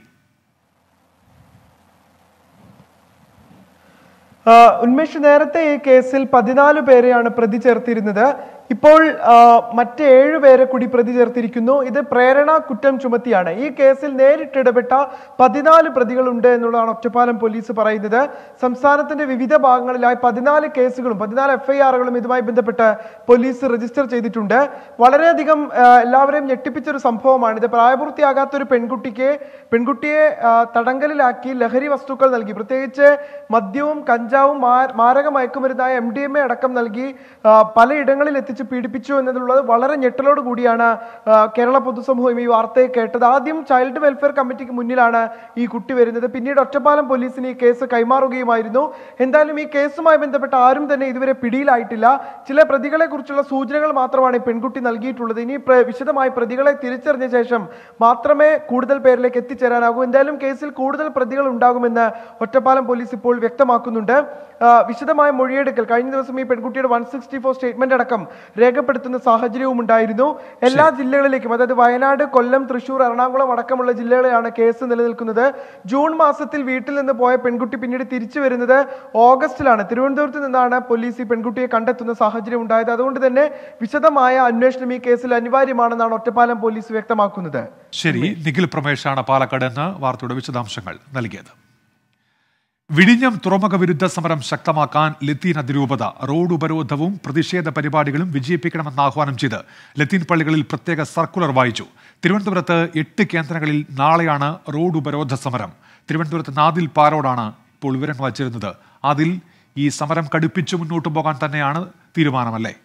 ആ, ഉന്മേഷ് നേരത്തെ ഈ കേസിൽ പതിനാല് പേരെയാണ് പ്രതി ചേർത്തിരുന്നത് ഇപ്പോൾ ആ, മറ്റ് ഏഴ് പേരെ കൂടി പ്രതി ചേർത്തിരിക്കുന്നു ഇത് പ്രേരണ കുറ്റം ചുമത്തിയാണ് ഈ കേസിൽ നേരിട്ട് ഇടപെട്ട പതിനാല് പ്രതികളുണ്ട് എന്നുള്ളതാണ് ഒറ്റപ്പാലം പോലീസ് പറയുന്നത് സംസ്ഥാനത്തിന്റെ വിവിധ ഭാഗങ്ങളിലായി പതിനാല് കേസുകളും പതിനാല് എഫ്ഐആറുകളും ഇതുമായി ബന്ധപ്പെട്ട് പോലീസ് രജിസ്റ്റർ ചെയ്തിട്ടുണ്ട് വളരെയധികം ആ, എല്ലാവരെയും ഞെട്ടിപ്പിച്ച ഒരു സംഭവമാണ് ഇത് പ്രായപൂർത്തിയാകാത്ത ഒരു പെൺകുട്ടിക്ക് പെൺകുട്ടിയെ ആ, തടങ്കലിലാക്കി ലഹരി വസ്തുക്കൾ നൽകി പ്രത്യേകിച്ച് മദ്യവും കഞ്ചാവും മാ- മാരക മയക്കുമരുന്നായ എം ഡി എം എ അടക്കം നൽകി ആ, പലയിടങ്ങളിൽ എത്തിച്ച് പീഡിപ്പിച്ചു എന്നതുള്ളത് വളരെ ഞെട്ടലോട് കൂടിയാണ് ആ, കേരള പൊതുസമൂഹം ഈ വാർത്തയെ കേട്ടത് ആദ്യം ചൈൽഡ് വെൽഫെയർ കമ്മിറ്റിക്ക് മുന്നിലാണ് ഈ കുട്ടി വരുന്നത് പിന്നീട് ഒറ്റപ്പാലം പോലീസിന് ഈ കേസ് കൈമാറുകയുമായിരുന്നു എന്തായാലും ഈ കേസുമായി ബന്ധപ്പെട്ട ആരും തന്നെ ഇതുവരെ പിടിയിലായിട്ടില്ല ചില പ്രതികളെ കുറിച്ചുള്ള സൂചനകൾ മാത്രമാണ് ഈ പെൺകുട്ടി നൽകിയിട്ടുള്ളത് ഇനി പ്ര- വിശദമായി പ്രതികളെ തിരിച്ചറിഞ്ഞ ശേഷം മാത്രമേ കൂടുതൽ പേരിലേക്ക് എത്തിച്ചേരാനാകൂ എന്തായാലും കേസിൽ കൂടുതൽ പ്രതികൾ ഉണ്ടാകുമെന്ന് ഒറ്റപ്പാലം പോലീസ് ഇപ്പോൾ വ്യക്തമാക്കുന്നുണ്ട് ആ, വിശദമായ മൊഴിയെടുക്കൽ കഴിഞ്ഞ ദിവസം ഈ പെൺകുട്ടിയുടെ വൺ സിക്സ്റ്റി ഫോർ സ്റ്റേറ്റ്മെന്റ് അടക്കം രേഖപ്പെടുത്തുന്ന സാഹചര്യവും ഉണ്ടായിരുന്നു എല്ലാ ജില്ലകളിലേക്കും അതായത് വയനാട് കൊല്ലം തൃശൂർ എറണാകുളം അടക്കമുള്ള ജില്ലകളിലാണ് കേസ് നിലനിൽക്കുന്നത് ജൂൺ മാസത്തിൽ വീട്ടിൽ നിന്ന് പോയ പെൺകുട്ടി പിന്നീട് തിരിച്ചു വരുന്നത് ഓഗസ്റ്റിലാണ് തിരുവനന്തപുരത്ത് നിന്നാണ് പോലീസ് ഈ പെൺകുട്ടിയെ കണ്ടെത്തുന്ന സാഹചര്യം ഉണ്ടായത് അതുകൊണ്ട് തന്നെ വിശദമായ അന്വേഷണം ഈ കേസിൽ അനിവാര്യമാണെന്നാണ് ഒറ്റപ്പാലം പോലീസ് വ്യക്തമാക്കുന്നത് ശരി നിഖിൽ പ്രമേഷാണ് പാലക്കാട് എന്ന് വാർത്തയുടെ വിശദാംശങ്ങൾ നൽകിയത് വിഴിഞ്ഞം തുറമുഖ വിരുദ്ധ സമരം ശക്തമാക്കാൻ ലത്തീൻ അതിരൂപത റോഡ് ഉപരോധവും പ്രതിഷേധ പരിപാടികളും വിജയിപ്പിക്കണമെന്ന് ആഹ്വാനം ചെയ്ത് ലത്തീൻ പള്ളികളിൽ പ്രത്യേക സർക്കുലർ വായിച്ചു തിരുവനന്തപുരത്ത് എട്ട് കേന്ദ്രങ്ങളിൽ നാളെയാണ് റോഡ് ഉപരോധ സമരം തിരുവനന്തപുരത്ത് നാദിൽ പാരോടാണ് ഇപ്പോൾ വിവരങ്ങൾ വച്ചിരുന്നത് അതിൽ ഈ സമരം കടുപ്പിച്ചു മുന്നോട്ട് പോകാൻ തന്നെയാണ് തീരുമാനമല്ലേ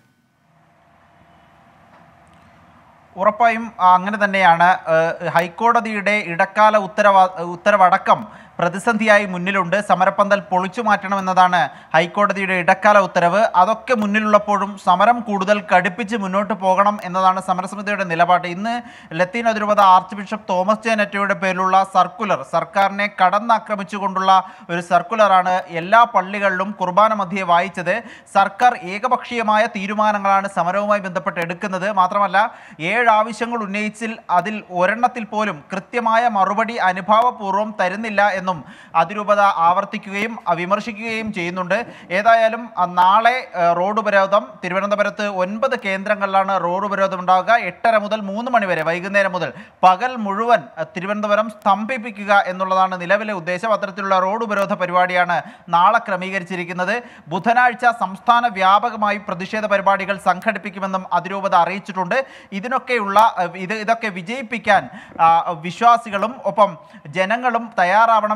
ഉറപ്പായും ആ, അങ്ങനെ തന്നെയാണ് ഏഹ്, ഹൈക്കോടതിയുടെ ഇടക്കാല ഉത്തരവാ ഉത്തരവടക്കം പ്രതിസന്ധിയായി മുന്നിലുണ്ട് സമരപ്പന്തൽ പൊളിച്ചു മാറ്റണമെന്നതാണ് ഹൈക്കോടതിയുടെ ഇടക്കാല ഉത്തരവ് അതൊക്കെ മുന്നിലുള്ളപ്പോഴും സമരം കൂടുതൽ കടുപ്പിച്ച് മുന്നോട്ട് പോകണം എന്നതാണ് സമരസമിതിയുടെ നിലപാട് ഇന്ന് ലത്തീൻ അതിരൂപത ആർച്ച് ബിഷപ്പ് തോമസ് ജേനറ്റയുടെ പേരിലുള്ള സർക്കുലർ സർക്കാരിനെ കടന്നാക്രമിച്ചുകൊണ്ടുള്ള ഒരു സർക്കുലറാണ് എല്ലാ പള്ളികളിലും കുർബാന മധ്യേ വായിച്ചത് സർക്കാർ ഏകപക്ഷീയമായ തീരുമാനങ്ങളാണ് സമരവുമായി ബന്ധപ്പെട്ട് എടുക്കുന്നത് മാത്രമല്ല ഏഴ് ആവശ്യങ്ങൾ ഉന്നയിച്ചിൽ അതിൽ ഒരെണ്ണത്തിൽ പോലും കൃത്യമായ മറുപടി അനുഭാവപൂർവ്വം തരുന്നില്ല എന്നും അതിരൂപത ആവർത്തിക്കുകയും അ, വിമർശിക്കുകയും ചെയ്യുന്നുണ്ട് ഏതായാലും അ, നാളെ അ, റോഡ് ഉപരോധം തിരുവനന്തപുരത്ത് ഒൻപത് കേന്ദ്രങ്ങളിലാണ് റോഡ് ഉപരോധം ഉണ്ടാവുക എട്ടര മുതൽ മൂന്ന് മണി വരെ വൈകുന്നേരം മുതൽ പകൽ മുഴുവൻ അ, തിരുവനന്തപുരം സ്തംഭിപ്പിക്കുക എന്നുള്ളതാണ് നിലവിലെ ഉദ്ദേശം അത്തരത്തിലുള്ള റോഡ് ഉപരോധ പരിപാടിയാണ് നാളെ ക്രമീകരിച്ചിരിക്കുന്നത് ബുധനാഴ്ച സംസ്ഥാന വ്യാപകമായി പ്രതിഷേധ പരിപാടികൾ സംഘടിപ്പിക്കുമെന്നും അതിരൂപത അറിയിച്ചിട്ടുണ്ട് ഇതിനൊക്കെയുള്ള അ, ഇത് ഇതൊക്കെ വിജയിപ്പിക്കാൻ ആ, വിശ്വാസികളും ഒപ്പം ജനങ്ങളും തയ്യാറാവണം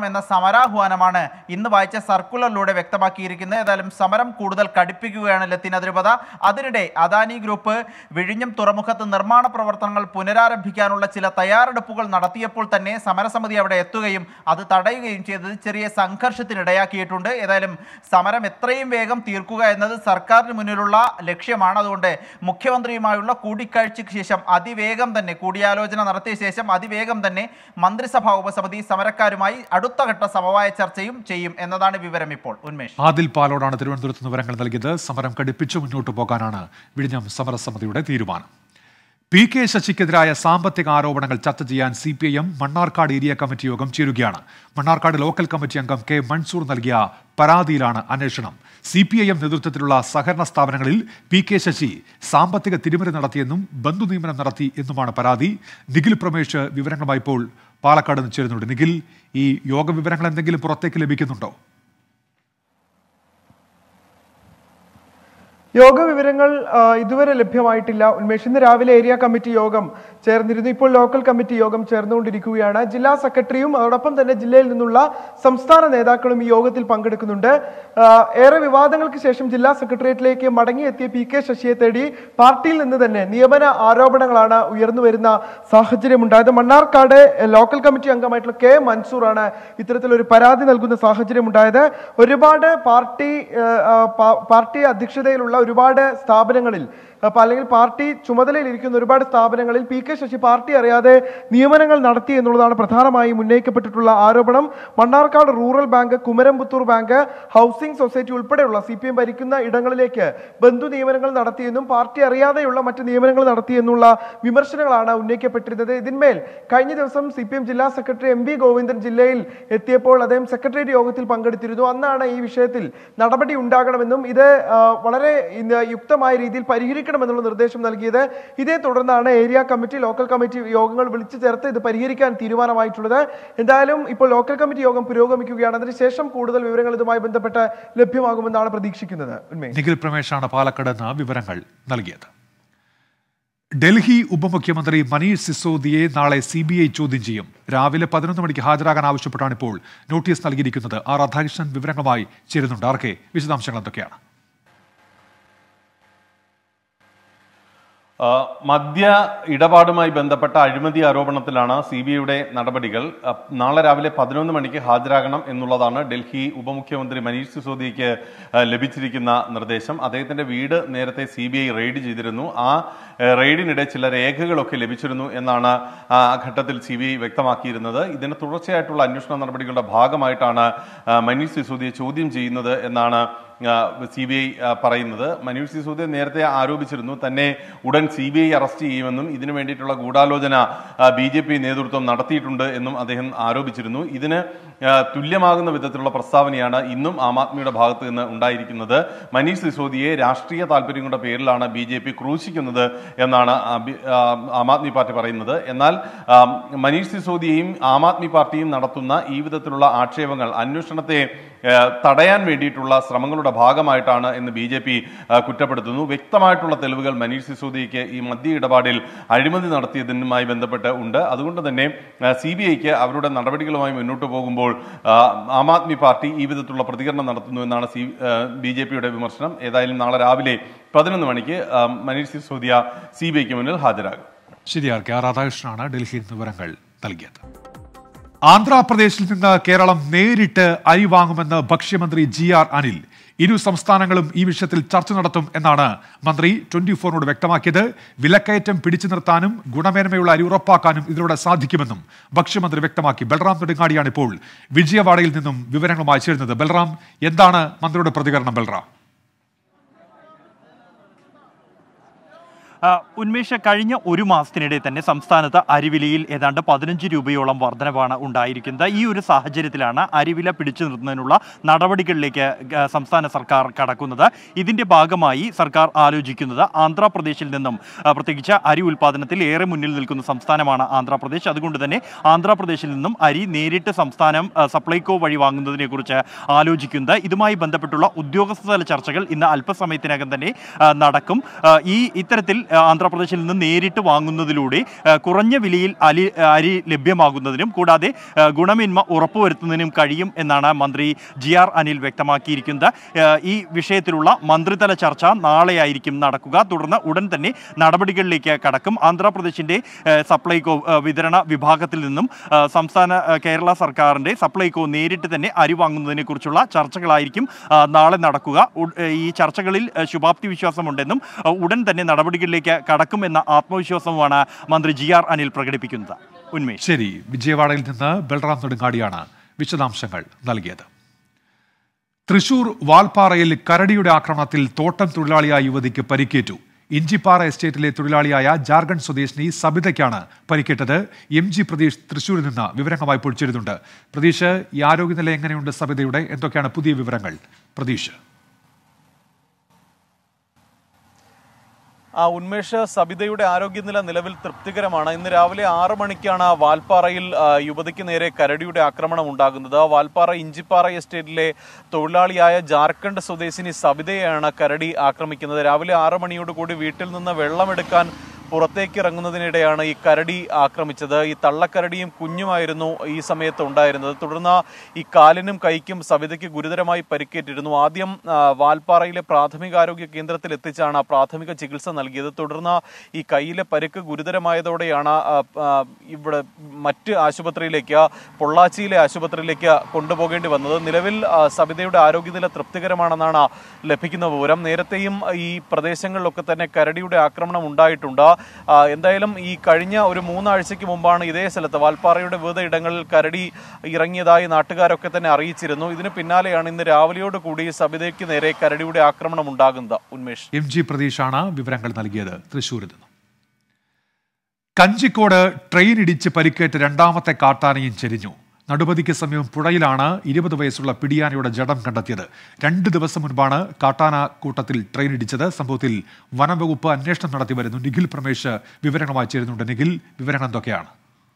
ഉണ്ടാകണമെന്ന സമരാഹ്വാനമാണ് ഇന്ന് വായിച്ച സർക്കുലറിലൂടെ വ്യക്തമാക്കിയിരിക്കുന്നത് ഏതായാലും സമരം കൂടുതൽ കടുപ്പിക്കുകയാണ് ലത്തീൻ അതിരൂപത അതിനിടെ അദാനി ഗ്രൂപ്പ് വിഴിഞ്ഞം തുറമുഖത്ത് നിർമ്മാണ പ്രവർത്തനങ്ങൾ പുനരാരംഭിക്കാനുള്ള ചില തയ്യാറെടുപ്പുകൾ നടത്തിയപ്പോൾ തന്നെ സമരസമിതി അവിടെ എത്തുകയും അത് തടയുകയും ചെയ്തത് ചെറിയ സംഘർഷത്തിനിടയാക്കിയിട്ടുണ്ട് ഏതായാലും സമരം എത്രയും വേഗം തീർക്കുക എന്നത് സർക്കാരിന് മുന്നിലുള്ള ലക്ഷ്യമാണ് അതുകൊണ്ട് മുഖ്യമന്ത്രിയുമായുള്ള കൂടിക്കാഴ്ചയ്ക്ക് ശേഷം അതിവേഗം തന്നെ കൂടിയാലോചന നടത്തിയ ശേഷം അതിവേഗം തന്നെ മന്ത്രിസഭാ ഉപസമിതി സമരക്കാരുമായി അടുത്ത ഘട്ട സമവായ ചർച്ചയും ചെയ്യും എന്നതാണ് വിവരം ഇപ്പോൾ ഉന്മേഷ് ആദിൽ പാലോടാണ് തിരുവനന്തപുരത്ത് നിന്ന് വിവരങ്ങൾ നൽകിയത് സമരം കടുപ്പിച്ചു മുന്നോട്ട് പോകാനാണ് വിഴിഞ്ഞം സമരസമിതിയുടെ തീരുമാനം പി കെ ശശിക്കെതിരായ സാമ്പത്തിക ആരോപണങ്ങൾ ചർച്ച ചെയ്യാൻ C P I M Mannarkkad area committee യോഗം ചേരുകയാണ് മണ്ണാർക്കാട് ലോക്കൽ കമ്മിറ്റി അംഗം കെ മൻസൂർ നൽകിയ പരാതിയിലാണ് അന്വേഷണം സി പി ഐ എം നേതൃത്വത്തിലുള്ള സഹകരണ സ്ഥാപനങ്ങളിൽ പി കെ ശശി സാമ്പത്തിക തിരിമറി നടത്തിയെന്നും ബന്ധു നിയമനം നടത്തി എന്നുമാണ് പരാതി നിഖിൽ പ്രമേഷ് വിവരങ്ങളുമായി ഇപ്പോൾ പാലക്കാട് നിന്ന് ചേരുന്നുണ്ട് നിഖിൽ ഈ യോഗ വിവരങ്ങൾ എന്തെങ്കിലും പുറത്തേക്ക് ലഭിക്കുന്നുണ്ടോ യോഗ വിവരങ്ങൾ ആ, ഇതുവരെ ലഭ്യമായിട്ടില്ല ഉന്മേഷ് ഇന്ന് രാവിലെ ഏരിയ കമ്മിറ്റി യോഗം ചേർന്നിരുന്നു ഇപ്പോൾ ലോക്കൽ കമ്മിറ്റി യോഗം ചേർന്നുകൊണ്ടിരിക്കുകയാണ് ജില്ലാ സെക്രട്ടറിയും അതോടൊപ്പം തന്നെ ജില്ലയിൽ നിന്നുള്ള സംസ്ഥാന നേതാക്കളും ഈ യോഗത്തിൽ പങ്കെടുക്കുന്നുണ്ട് ആ, ഏറെ വിവാദങ്ങൾക്ക് ശേഷം ജില്ലാ സെക്രട്ടേറിയറ്റിലേക്ക് മടങ്ങിയെത്തിയ പി കെ ശശിയെ തേടി പാർട്ടിയിൽ നിന്ന് തന്നെ നിയമന ആരോപണങ്ങളാണ് ഉയർന്നു വരുന്ന സാഹചര്യമുണ്ടായത് മണ്ണാർക്കാട് എ, ലോക്കൽ കമ്മിറ്റി അംഗമായിട്ടുള്ള കെ മൻസൂറാണ് ഇത്തരത്തിലൊരു പരാതി നൽകുന്ന സാഹചര്യമുണ്ടായത് ഒരുപാട് പാർട്ടി ആ, ആ, പാ- പാർട്ടി അധ്യക്ഷതയിലുള്ള ഒരുപാട് സ്ഥാപനങ്ങളിൽ അപ്പൊ അല്ലെങ്കിൽ പാർട്ടി ചുമതലയിൽ ഇരിക്കുന്ന ഒരുപാട് സ്ഥാപനങ്ങളിൽ പി കെ ശശി പാർട്ടി അറിയാതെ നിയമനങ്ങൾ നടത്തി എന്നുള്ളതാണ് പ്രധാനമായും ഉന്നയിക്കപ്പെട്ടിട്ടുള്ള ആരോപണം Mannarkkad rural bank Kumaramputhur bank housing society ഉൾപ്പെടെയുള്ള സി പി എം ഭരിക്കുന്ന ഇടങ്ങളിലേക്ക് ബന്ധു നിയമനങ്ങൾ നടത്തിയെന്നും പാർട്ടി അറിയാതെയുള്ള മറ്റ് നിയമനങ്ങൾ നടത്തിയെന്നുള്ള വിമർശനങ്ങളാണ് ഉന്നയിക്കപ്പെട്ടിരുന്നത് ഇതിന്മേൽ കഴിഞ്ഞ ദിവസം സി പി എം ജില്ലാ സെക്രട്ടറി എം വി ഗോവിന്ദൻ ജില്ലയിൽ എത്തിയപ്പോൾ അദ്ദേഹം സെക്രട്ടേറിയറ്റ് യോഗത്തിൽ പങ്കെടുത്തിരുന്നു അന്നാണ് ഈ വിഷയത്തിൽ നടപടി ഉണ്ടാകണമെന്നും ഇത് ആ, വളരെ ഇന്ന് യുക്തമായ രീതിയിൽ പരിഹരിക്കണമെന്നുള്ള നിർദ്ദേശം നൽകിയത് ഇതേ തുടർന്നാണ് ഏരിയ കമ്മിറ്റി ലോക്കൽ കമ്മിറ്റി യോഗങ്ങൾ വിളിച്ചു ചേർത്ത് ഇത് പരിഹരിക്കാൻ തീരുമാനമായിട്ടുള്ളത് എന്തായാലും ഇപ്പോൾ ലോക്കൽ കമ്മിറ്റി യോഗം പുരോഗമിക്കുകയാണ് അതിനുശേഷം കൂടുതൽ വിവരങ്ങൾ ഇതുമായി ബന്ധപ്പെട്ട് ലഭ്യമാകുമെന്നാണ് പ്രതീക്ഷിക്കുന്നത് ഉന്മേഷ് നിഖിൽ പ്രമേഷാണ് പാലക്കാട് നിന്ന് വിവരങ്ങൾ നൽകിയത് ഡൽഹി ഉപമുഖ്യമന്ത്രി മനീഷ് സിസോദിയെ നാളെ സി ബി ഐ ചോദ്യം ചെയ്യും രാവിലെ പതിനൊന്ന് മണിക്ക് ഹാജരാകാൻ ആവശ്യപ്പെട്ടാണ് ഇപ്പോൾ നോട്ടീസ് നൽകിയിരിക്കുന്നത് ആർ രാധാകൃഷ്ണൻ വിവരങ്ങളുമായി ചേരുന്നുണ്ട് ആർക്കെ വിശദാംശങ്ങൾ എന്തൊക്കെയാണ് ആ, മദ്യ ഇടപാടുമായി ബന്ധപ്പെട്ട അഴിമതി ആരോപണത്തിലാണ് സി ബി ഐയുടെ നടപടികൾ ആ, നാളെ രാവിലെ പതിനൊന്ന് മണിക്ക് ഹാജരാകണം എന്നുള്ളതാണ് ഡൽഹി ഉപമുഖ്യമന്ത്രി മനീഷ് സിസോദിയയ്ക്ക് ആ, ലഭിച്ചിരിക്കുന്ന നിർദ്ദേശം അദ്ദേഹത്തിന്റെ വീട് നേരത്തെ സി ബി ഐ റെയ്ഡ് ചെയ്തിരുന്നു ആ ആ, റെയ്ഡിനിടെ ചില രേഖകളൊക്കെ ലഭിച്ചിരുന്നു എന്നാണ് ആ ഘട്ടത്തിൽ സി ബി ഐ വ്യക്തമാക്കിയിരുന്നത് ഇതിന് തുടർച്ചയായിട്ടുള്ള അന്വേഷണ നടപടികളുടെ ഭാഗമായിട്ടാണ് ആ, മനീഷ് സിസോദിയെ ചോദ്യം ചെയ്യുന്നത് എന്നാണ് സി ബി ഐ പറയുന്നത് മനീഷ് സിസോദിയ നേരത്തെ ആരോപിച്ചിരുന്നു തന്നെ ഉടൻ സി ബി ഐ അറസ്റ്റ് ചെയ്യുമെന്നും ഇതിനു വേണ്ടിയിട്ടുള്ള ഗൂഢാലോചന ബി ജെ പി നേതൃത്വം നടത്തിയിട്ടുണ്ട് എന്നും അദ്ദേഹം ആരോപിച്ചിരുന്നു ഇതിന് ആ, തുല്യമാകുന്ന വിധത്തിലുള്ള പ്രസ്താവനയാണ് ഇന്നും ആം ആദ്മിയുടെ ഭാഗത്ത് നിന്ന് ഉണ്ടായിരിക്കുന്നത് മനീഷ് സിസോദിയെ രാഷ്ട്രീയ താല്പര്യങ്ങളുടെ പേരിലാണ് ബി ജെ പി ക്രൂശിക്കുന്നത് എന്നാണ് ആ, ബി- ആ, ആം ആദ്മി പാർട്ടി പറയുന്നത് എന്നാൽ ആ, മനീഷ് സിസോദിയയും ആം ആദ്മി പാർട്ടിയും നടത്തുന്ന ഈ വിധത്തിലുള്ള ആക്ഷേപങ്ങൾ അന്വേഷണത്തെ ആ, തടയാൻ വേണ്ടിയിട്ടുള്ള ശ്രമങ്ങളുടെ ഭാഗമായിട്ടാണ് എന്ന് ബി ജെ പി കുറ്റപ്പെടുത്തുന്നു വ്യക്തമായിട്ടുള്ള തെളിവുകൾ മനീഷ് സിസോദിയയ്ക്ക് ഈ മദ്യ ഇടപാടിൽ അഴിമതി നടത്തിയതിനുമായി ബന്ധപ്പെട്ട് ഉണ്ട് അതുകൊണ്ട് തന്നെ സി ബി ഐക്ക് അവരുടെ നടപടികളുമായി മുന്നോട്ട് പോകുമ്പോൾ ആ, ആം ആദ്മി പാർട്ടി ഈ വിധത്തിലുള്ള പ്രതികരണം നടത്തുന്നു എന്നാണ് സി ബി ജെ പിയുടെ വിമർശനം ഏതായാലും നാളെ രാവിലെ പതിനൊന്ന് മണിക്ക് ആ, മനീഷ് സിസോദിയ സി ബി ഐക്ക് മുന്നിൽ ഹാജരാകും ശരി ആർ കെ ആർ രാധാകൃഷ്ണനാണ് ഡൽഹിയിൽ നിന്ന് വിവരങ്ങൾ നൽകിയത് ആന്ധ്രാപ്രദേശിൽ നിന്ന് കേരളം നേരിട്ട് അരി വാങ്ങുമെന്ന് ഭക്ഷ്യമന്ത്രി ജി ആർ അനിൽ ഇരു സംസ്ഥാനങ്ങളും ഈ വിഷയത്തിൽ ചർച്ച നടത്തും എന്നാണ് മന്ത്രി ട്വന്റി ഫോറിനോട് വ്യക്തമാക്കിയത് വിലക്കയറ്റം പിടിച്ചു നിർത്താനും ഗുണമേന്മയുള്ള അരി ഉറപ്പാക്കാനും ഇതിലൂടെ സാധിക്കുമെന്നും ഭക്ഷ്യമന്ത്രി വ്യക്തമാക്കി ബൽറാം നെടുങ്ങാടിയാണ് ഇപ്പോൾ വിജയവാഡയിൽ നിന്നും വിവരങ്ങളുമായി ചേരുന്നത് ബൽറാം എന്താണ് മന്ത്രിയുടെ പ്രതികരണം ബൽറാം ആ, ഉന്മേഷ കഴിഞ്ഞ ഒരു മാസത്തിനിടെ തന്നെ സംസ്ഥാനത്ത് അരിവിലയിൽ ഏതാണ്ട് പതിനഞ്ച് രൂപയോളം വർധനവാണ് ഉണ്ടായിരിക്കുന്നത് ഈ ഒരു സാഹചര്യത്തിലാണ് അരിവില പിടിച്ചു നിർത്തുന്നതിനുള്ള നടപടികളിലേക്ക് ഗ- സംസ്ഥാന സർക്കാർ കടക്കുന്നത് ഇതിന്റെ ഭാഗമായി സർക്കാർ ആലോചിക്കുന്നത് ആന്ധ്രാപ്രദേശിൽ നിന്നും ആ, പ്രത്യേകിച്ച് അരി ഉൽപ്പാദനത്തിൽ ഏറെ മുന്നിൽ നിൽക്കുന്ന സംസ്ഥാനമാണ് ആന്ധ്രാപ്രദേശ് അതുകൊണ്ട് തന്നെ ആന്ധ്രാപ്രദേശിൽ നിന്നും അരി നേരിട്ട് സംസ്ഥാനം ആ, സപ്ലൈകോ വഴി വാങ്ങുന്നതിനെ കുറിച്ച് ആലോചിക്കുന്നത് ഇതുമായി ബന്ധപ്പെട്ടുള്ള ഉദ്യോഗസ്ഥതല ചർച്ചകൾ ഇന്ന് അല്പസമയത്തിനകം തന്നെ ആ, നടക്കും ആ, ഈ ഇത്തരത്തിൽ ആ, ആ, ആന്ധ്രാപ്രദേശിൽ നിന്ന് നേരിട്ട് വാങ്ങുന്നതിലൂടെ ആ, കുറഞ്ഞ വിലയിൽ അരി അരി ലഭ്യമാകുന്നതിനും കൂടാതെ ആ, ഗുണമേന്മ ഉറപ്പുവരുത്തുന്നതിനും കഴിയും എന്നാണ് മന്ത്രി ജി ആർ അനിൽ വ്യക്തമാക്കിയിരിക്കുന്നത് ആ, ഈ വിഷയത്തിലുള്ള മന്ത്രിതല ചർച്ച നാളെയായിരിക്കും നടക്കുക തുടർന്ന് ഉടൻ തന്നെ നടപടികളിലേക്ക് കടക്കും ആന്ധ്രാപ്രദേശിന്റെ ആ, സപ്ലൈകോ ആ, വിതരണ വിഭാഗത്തിൽ നിന്നും ആ, സംസ്ഥാന ആ, കേരള സർക്കാരിന്റെ സപ്ലൈകോ നേരിട്ട് തന്നെ അരി വാങ്ങുന്നതിനെ കുറിച്ചുള്ള ചർച്ചകളായിരിക്കും ആ, നാളെ നടക്കുക ഉ- ഈ ചർച്ചകളിൽ ആ, ശുഭാപ്തി വിശ്വാസമുണ്ടെന്നും ആ, ഉടൻ തന്നെ നടപടികളിലേക്ക് കടക്കുമെന്ന ആത്മവിശ്വാസവുമാണ് മന്ത്രി ജി ആർ അനിൽ പ്രകടിപ്പിക്കുന്നത് ഉന്മേഷ് ശരി വിജയവാഡയിൽ നിന്ന് ബൽറാം നെടുങ്ങാടിയാണ് വിശദാംശങ്ങൾ നൽകിയത് തൃശൂർ വാൽപ്പാറയിൽ കരടിയുടെ ആക്രമണത്തിൽ തോട്ടം തൊഴിലാളിയായ യുവതിക്ക് പരിക്കേറ്റു ഇഞ്ചിപ്പാറ എസ്റ്റേറ്റിലെ തൊഴിലാളിയായ ജാർഖണ്ഡ് സ്വദേശിനി സബിതയ്ക്കാണ് പരിക്കേറ്റത് എം ജി പ്രതീഷ് തൃശൂരിൽ നിന്ന് വിവരങ്ങളുമായി പൊളിച്ചിരുന്നുണ്ട് പ്രതീഷ് ഈ ആരോഗ്യനില എങ്ങനെയുണ്ട് സബിതയുടെ എന്തൊക്കെയാണ് പുതിയ വിവരങ്ങൾ പ്രതീഷ് ആ ഉന്മേഷ സബിതയുടെ ആരോഗ്യനില നിലവിൽ തൃപ്തികരമാണ് ഇന്ന് രാവിലെ ആറ് മണിക്കാണ് വാൽപ്പാറയിൽ ആ, യുവതിക്ക് നേരെ കരടിയുടെ ആക്രമണം ഉണ്ടാകുന്നത് വാൽപ്പാറ ഇഞ്ചിപ്പാറ എസ്റ്റേറ്റിലെ തൊഴിലാളിയായ ജാർഖണ്ഡ് സ്വദേശിനി സബിതയെയാണ് കരടി ആക്രമിക്കുന്നത് രാവിലെ ആറ് മണിയോടുകൂടി വീട്ടിൽ നിന്ന് വെള്ളമെടുക്കാൻ പുറത്തേക്ക് ഇറങ്ങുന്നതിനിടെയാണ് ഈ കരടി ആക്രമിച്ചത് ഈ തള്ളക്കരടിയും കുഞ്ഞുമായിരുന്നു ഈ സമയത്ത് ഉണ്ടായിരുന്നത് തുടർന്ന് ഈ കാലിനും കൈക്കും സവിതയ്ക്ക് ഗുരുതരമായി പരിക്കേറ്റിരുന്നു ആദ്യം ആ, വാൽപ്പാറയിലെ പ്രാഥമികാരോഗ്യ കേന്ദ്രത്തിൽ എത്തിച്ചാണ് പ്രാഥമിക ചികിത്സ നൽകിയത് തുടർന്ന് ഈ കൈയിലെ പരിക്ക് ഗുരുതരമായതോടെയാണ് ആ, ആ, ഇവിടെ മറ്റ് ആശുപത്രിയിലേക്ക് പൊള്ളാച്ചിയിലെ ആശുപത്രിയിലേക്ക് കൊണ്ടുപോകേണ്ടി വന്നത് നിലവിൽ ആ, സബിതയുടെ ആരോഗ്യനില തൃപ്തികരമാണെന്നാണ് ലഭിക്കുന്ന വിവരം നേരത്തെയും ഈ പ്രദേശങ്ങളിലൊക്കെ തന്നെ കരടിയുടെ ആക്രമണം ഉണ്ടായിട്ടുണ്ട് ആ, എന്തായാലും ഈ കഴിഞ്ഞ ഒരു മൂന്നാഴ്ചയ്ക്ക് മുമ്പാണ് ഇതേ സ്ഥലത്ത് വാൽപ്പാറയുടെ വിവിധ ഇടങ്ങളിൽ കരടി ഇറങ്ങിയതായി നാട്ടുകാരൊക്കെ തന്നെ അറിയിച്ചിരുന്നു ഇതിന് പിന്നാലെയാണ് ഇന്ന് രാവിലെയോട് കൂടി സബിതയ്ക്ക് നേരെ കരടിയുടെ ആക്രമണം ഉണ്ടാകുന്നത് ഉന്മേഷ് എം ജി പ്രതീഷാണ് വിവരങ്ങൾ നൽകിയത് തൃശൂരിൽ നിന്നും കഞ്ചിക്കോട് ട്രെയിൻ ഇടിച്ച് പരിക്കേറ്റ് രണ്ടാമത്തെ കാട്ടാനയും ചെരിഞ്ഞു നടുപതിക്ക് സമീപം പുഴയിലാണ് ഇരുപത് വയസ്സുള്ള പിടിയാനയുടെ ജഡം കണ്ടെത്തിയത് രണ്ട് ദിവസം മുൻപാണ് കാട്ടാന കൂട്ടത്തിൽ ട്രെയിൻ ഇടിച്ചത് സംഭവത്തിൽ വനംവകുപ്പ് അന്വേഷണം നടത്തി വരുന്നു നിഖിൽ പ്രമേശ് വിവരങ്ങളുമായി ചേരുന്നുണ്ട് നിഖിൽ വിവരങ്ങൾ എന്തൊക്കെയാണ്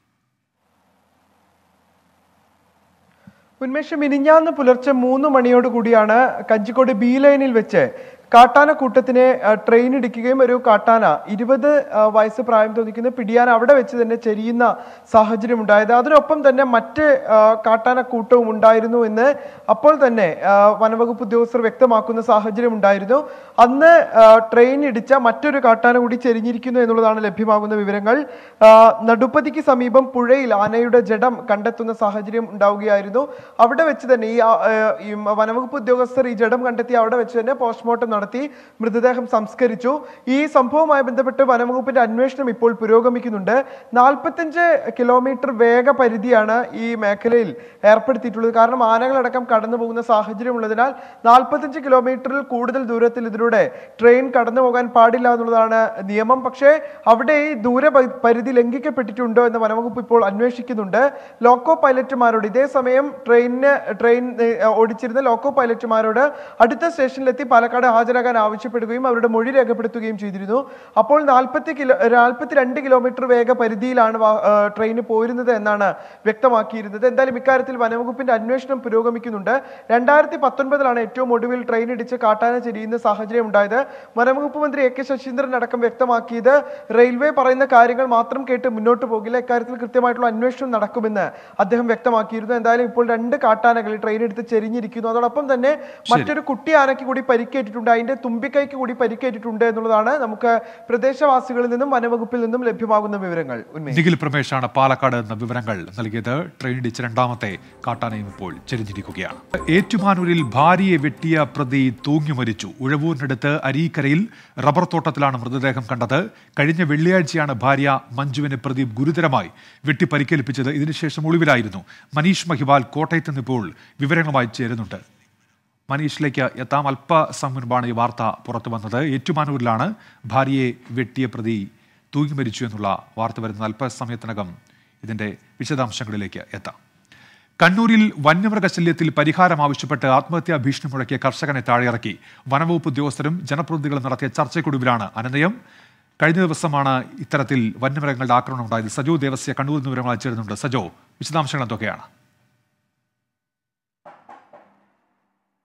ഉന്മേഷം മിനിഞ്ഞാന്ന് പുലർച്ചെ മൂന്ന് മണിയോട് കൂടിയാണ് കഞ്ചിക്കോട് ബി ലൈനിൽ വെച്ച് കാട്ടാന കൂട്ടത്തിനെ ആ, ട്രെയിൻ ഇടിക്കുകയും ഒരു കാട്ടാന ഇരുപത് ആ, വയസ്സ് പ്രായം തോന്നിക്കുന്ന പിടിയാന അവിടെ വെച്ച് തന്നെ ചെരിയുന്ന സാഹചര്യം ഉണ്ടായത് അതിനൊപ്പം തന്നെ മറ്റ് ആ, കാട്ടാന കൂട്ടവും ഉണ്ടായിരുന്നു എന്ന് അപ്പോൾ തന്നെ ആ, വനവകുപ്പ് ഉദ്യോഗസ്ഥർ വ്യക്തമാക്കുന്ന സാഹചര്യം ഉണ്ടായിരുന്നു അന്ന് ആ, ട്രെയിൻ ഇടിച്ച മറ്റൊരു കാട്ടാന കൂടി ചെരിഞ്ഞിരിക്കുന്നു എന്നുള്ളതാണ് ലഭ്യമാകുന്ന വിവരങ്ങൾ ആ, നടുപ്പതിക്ക് സമീപം പുഴയിൽ ആനയുടെ ജഡം കണ്ടെത്തുന്ന സാഹചര്യം ഉണ്ടാവുകയായിരുന്നു അവിടെ വെച്ച് തന്നെ ഈ ആ, ആ, ഈ വനവകുപ്പ് ഉദ്യോഗസ്ഥർ ഈ ജഡം കണ്ടെത്തി അവിടെ വെച്ച് തന്നെ പോസ്റ്റ്മോർട്ടം നടത്തി മൃതദേഹം സംസ്കരിച്ചു ഈ സംഭവവുമായി ബന്ധപ്പെട്ട് വനവകുപ്പിന്റെ അന്വേഷണം ഇപ്പോൾ പുരോഗമിക്കുന്നുണ്ട് നാൽപ്പത്തഞ്ച് കിലോമീറ്റർ വേഗപരിധിയാണ് ഈ മേഖലയിൽ ഏർപ്പെടുത്തിയിട്ടുള്ളത് കാരണം ആനകളടക്കം കടന്നു പോകുന്ന സാഹചര്യം ഉള്ളതിനാൽ നാൽപ്പത്തഞ്ച് കിലോമീറ്ററിൽ കൂടുതൽ ദൂരത്തിൽ ഇതിലൂടെ ട്രെയിൻ കടന്നു പോകാൻ പാടില്ല എന്നുള്ളതാണ് നിയമം പക്ഷേ അവിടെ ഈ ദൂര പ- പരിധി ലംഘിക്കപ്പെട്ടിട്ടുണ്ടോ എന്ന് വനവകുപ്പ് ഇപ്പോൾ അന്വേഷിക്കുന്നുണ്ട് ലോക്കോ പൈലറ്റുമാരോട് ഇതേ സമയം ട്രെയിനിന് ട്രെയിൻ ഏഹ്, ഓടിച്ചിരുന്ന ലോക്കോ പൈലറ്റുമാരോട് അടുത്ത സ്റ്റേഷനിലെത്തി പാലക്കാട് ഹാജരാകാൻ ആവശ്യപ്പെടുകയും അവരുടെ മൊഴി രേഖപ്പെടുത്തുകയും ചെയ്തിരുന്നു അപ്പോൾ നാൽപ്പത്തി കിലോ നാൽപ്പത്തി രണ്ട് കിലോമീറ്റർ വേഗ പരിധിയിലാണ് വാ- ഏഹ്, ട്രെയിൻ പോയിരുന്നത് എന്നാണ് വ്യക്തമാക്കിയിരുന്നത് എന്തായാലും ഇക്കാര്യത്തിൽ വനവകുപ്പിന്റെ അന്വേഷണം പുരോഗമിക്കുന്നുണ്ട് രണ്ടായിരത്തി പത്തൊൻപതിലാണ് ഏറ്റവും ഒടുവിൽ ട്രെയിൻ ഇടിച്ച് കാട്ടാന ചെരിയുന്ന സാഹചര്യം ഉണ്ടായത് വനംവകുപ്പ് മന്ത്രി എ കെ ശശീന്ദ്രൻ അടക്കം വ്യക്തമാക്കിയത് റെയിൽവേ പറയുന്ന കാര്യങ്ങൾ മാത്രം കേട്ട് മുന്നോട്ട് പോകില്ല ഇക്കാര്യത്തിൽ കൃത്യമായിട്ടുള്ള അന്വേഷണം നടക്കുമെന്ന് അദ്ദേഹം വ്യക്തമാക്കിയിരുന്നു എന്തായാലും ഇപ്പോൾ രണ്ട് കാട്ടാനകൾ ഈ ട്രെയിൻ എടുത്ത് ചെരിഞ്ഞിരിക്കുന്നു അതോടൊപ്പം തന്നെ മറ്റൊരു കുട്ടി ആനയ്ക്ക് കൂടി പരിക്കേറ്റിട്ടുണ്ട് അതിന്റെ തുമ്പിക്കൈക്ക് കൂടി പരിക്കേറ്റിട്ടുണ്ട് എന്നുള്ളതാണ് നമുക്ക് പ്രദേശവാസികളിൽ നിന്നും വനവകുപ്പിൽ നിന്നും ലഭ്യമാകുന്ന വിവരങ്ങൾ ഉന്മേഷ് നിഖിൽ പ്രമേശാണ് പാലക്കാട് നിന്ന് വിവരങ്ങൾ നൽകിയത് ട്രെയിൻ ഇടിച്ച് രണ്ടാമത്തെ കാട്ടാനയും ഇപ്പോൾ ചെരിഞ്ഞിരിക്കുകയാണ് ഏറ്റുമാനൂരിൽ ഭാര്യയെ വെട്ടിയ പ്രതി തൂങ്ങി മരിച്ചു ഉഴവൂരിനടുത്ത് അരീക്കരയിൽ റബ്ബർ തോട്ടത്തിലാണ് മൃതദേഹം കണ്ടത് കഴിഞ്ഞ വെള്ളിയാഴ്ചയാണ് ഭാര്യ മഞ്ജുവിനെ പ്രതി ഗുരുതരമായി വെട്ടി പരിക്കേൽപ്പിച്ചത് ഇതിനുശേഷം ഒളിവിലായിരുന്നു മനീഷ് മഹിവാൽ കോട്ടയത്ത് നിന്ന് ഇപ്പോൾ വിവരങ്ങളുമായി ചേരുന്നുണ്ട് മനീഷിലേക്ക് എത്താം അല്പസമയം മുൻപാണ് ഈ വാർത്ത പുറത്തു വന്നത് ഏറ്റുമാനൂരിലാണ് ഭാര്യയെ വെട്ടിയ പ്രതി തൂങ്ങി മരിച്ചു എന്നുള്ള വാർത്ത വരുന്നത് അല്പസമയത്തിനകം ഇതിന്റെ വിശദാംശങ്ങളിലേക്ക് എത്താം കണ്ണൂരിൽ വന്യമൃഗശല്യത്തിൽ പരിഹാരം ആവശ്യപ്പെട്ട് ആത്മഹത്യാ ഭീഷണി മുഴക്കിയ കർഷകനെ താഴെയിറക്കി വനവകുപ്പ് ഉദ്യോഗസ്ഥരും ജനപ്രതിനിധികളും നടത്തിയ ചർച്ചയ്ക്കൊടുവിലാണ് അനന്തയം കഴിഞ്ഞ ദിവസമാണ് ഇത്തരത്തിൽ വന്യമൃഗങ്ങളുടെ ആക്രമണം ഉണ്ടായത് സജോ ദേവസ്യ കണ്ണൂരിൽ നിന്ന് വിവരങ്ങൾ അയച്ചിരുന്നുണ്ട് സജോ വിശദാംശങ്ങൾ എന്തൊക്കെയാണ്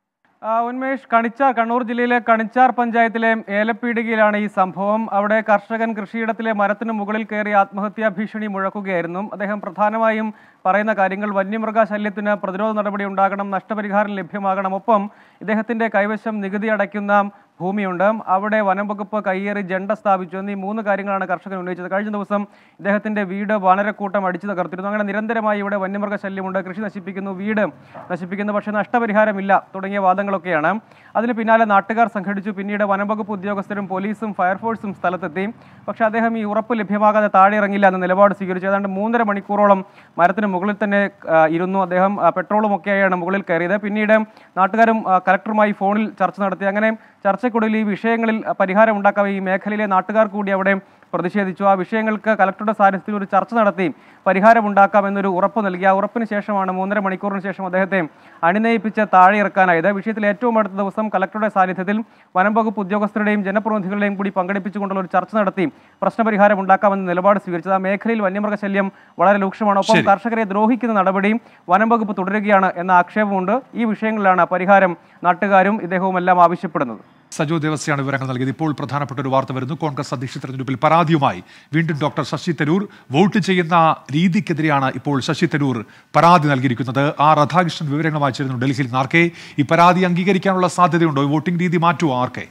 ആ, ഉന്മേഷ് കണിച്ചാർ കണ്ണൂർ ജില്ലയിലെ കണിച്ചാർ പഞ്ചായത്തിലെ ഏലപ്പീടികയിലാണ് ഈ സംഭവം അവിടെ കർഷകൻ കൃഷിയിടത്തിലെ മരത്തിന് മുകളിൽ കയറി ആത്മഹത്യാ ഭീഷണി മുഴക്കുകയായിരുന്നു അദ്ദേഹം പ്രധാനമായും പറയുന്ന കാര്യങ്ങൾ വന്യമൃഗ ശല്യത്തിന് പ്രതിരോധ നടപടി ഉണ്ടാകണം നഷ്ടപരിഹാരം ലഭ്യമാകണം ഒപ്പം ഇദ്ദേഹത്തിന്റെ കൈവശം നികുതി അടയ്ക്കുന്ന ഭൂമിയുണ്ട് അവിടെ വനം വകുപ്പ് കയ്യേറി ജണ്ട സ്ഥാപിച്ചു എന്നീ മൂന്ന് കാര്യങ്ങളാണ് കർഷകൻ ഉന്നയിച്ചത് കഴിഞ്ഞ ദിവസം ഇദ്ദേഹത്തിന്റെ വീട് വാനരക്കൂട്ടം അടിച്ചു തകർത്തിരുന്നു അങ്ങനെ നിരന്തരമായി ഇവിടെ വന്യമൃഗ ശല്യമുണ്ട് കൃഷി നശിപ്പിക്കുന്നു വീട് നശിപ്പിക്കുന്നു പക്ഷേ നഷ്ടപരിഹാരമില്ല തുടങ്ങിയ വാദങ്ങളൊക്കെയാണ് അതിന് പിന്നാലെ നാട്ടുകാർ സംഘടിച്ചു പിന്നീട് വനം വകുപ്പ് ഉദ്യോഗസ്ഥരും പോലീസും ഫയർഫോഴ്സും സ്ഥലത്തെത്തി പക്ഷേ അദ്ദേഹം ഈ ഉറപ്പ് ലഭ്യമാകാതെ താഴെ ഇറങ്ങില്ല എന്ന നിലപാട് സ്വീകരിച്ചു ഏതാണ്ട് മൂന്നര മണിക്കൂറോളം മരത്തിന് മുകളിൽ തന്നെ ആ, ഇരുന്നു അദ്ദേഹം ആ, പെട്രോളും ഒക്കെയായാണ് മുകളിൽ കയറിയത് പിന്നീട് നാട്ടുകാരും ആ, കലക്ടറുമായി ഫോണിൽ ചർച്ച നടത്തി അങ്ങനെ ചർച്ചയ്ക്കൊടുവിൽ ഈ വിഷയങ്ങളിൽ ആ, പരിഹാരം ഉണ്ടാക്കാൻ ഈ മേഖലയിലെ നാട്ടുകാർ കൂടി അവിടെ പ്രതിഷേധിച്ചു ആ വിഷയങ്ങൾക്ക് കലക്ടറുടെ സാന്നിധ്യത്തിൽ ഒരു ചർച്ച നടത്തി പരിഹാരമുണ്ടാക്കാം എന്നൊരു ഉറപ്പ് നൽകി ആ ഉറപ്പിന് ശേഷമാണ് മൂന്നര മണിക്കൂറിന് ശേഷം അദ്ദേഹത്തെ അണിനയിപ്പിച്ച് താഴെ ഇറക്കാനായത് വിഷയത്തിൽ ഏറ്റവും അടുത്ത ദിവസം കലക്ടറുടെ സാന്നിധ്യത്തിൽ വനം വകുപ്പ് ഉദ്യോഗസ്ഥരുടെയും ജനപ്രതിനിധികളുടെയും കൂടി പങ്കെടുപ്പിച്ചുകൊണ്ടുള്ള ഒരു ചർച്ച നടത്തി പ്രശ്നപരിഹാരം ഉണ്ടാക്കാമെന്ന നിലപാട് സ്വീകരിച്ചത് ആ മേഖലയിൽ വന്യമൃഗശല്യം വളരെ രൂക്ഷമാണ് ഒപ്പം ശരി. കർഷകരെ ദ്രോഹിക്കുന്ന നടപടിയും വനം വകുപ്പ് തുടരുകയാണ് എന്ന ആക്ഷേപമുണ്ട് ഈ വിഷയങ്ങളിലാണ് പരിഹാരം നാട്ടുകാരും ഇദ്ദേഹവും എല്ലാം ആവശ്യപ്പെടുന്നത് സജോ ദേവസ്യാണ് വിവരങ്ങൾ നൽകിയത് ഇപ്പോൾ പ്രധാനപ്പെട്ട ഒരു വാർത്ത വരുന്നു കോൺഗ്രസ് അധ്യക്ഷ തെരഞ്ഞെടുപ്പിൽ പരാതിയുമായി വീണ്ടും ഡോക്ടർ ശശി തരൂർ വോട്ട് ചെയ്യുന്ന രീതിക്കെതിരെയാണ് ഇപ്പോൾ ശശി തരൂർ പരാതി നൽകിയിരിക്കുന്നത് ആ രാധാകൃഷ്ണൻ വിവരങ്ങളുമായി ചേരുന്നു ഡൽഹിയിൽ നിന്ന് ആർക്കെ ഈ പരാതി അംഗീകരിക്കാനുള്ള സാധ്യതയുണ്ടോ ഈ വോട്ടിംഗ് രീതി മാറ്റുമോ ആർക്കെ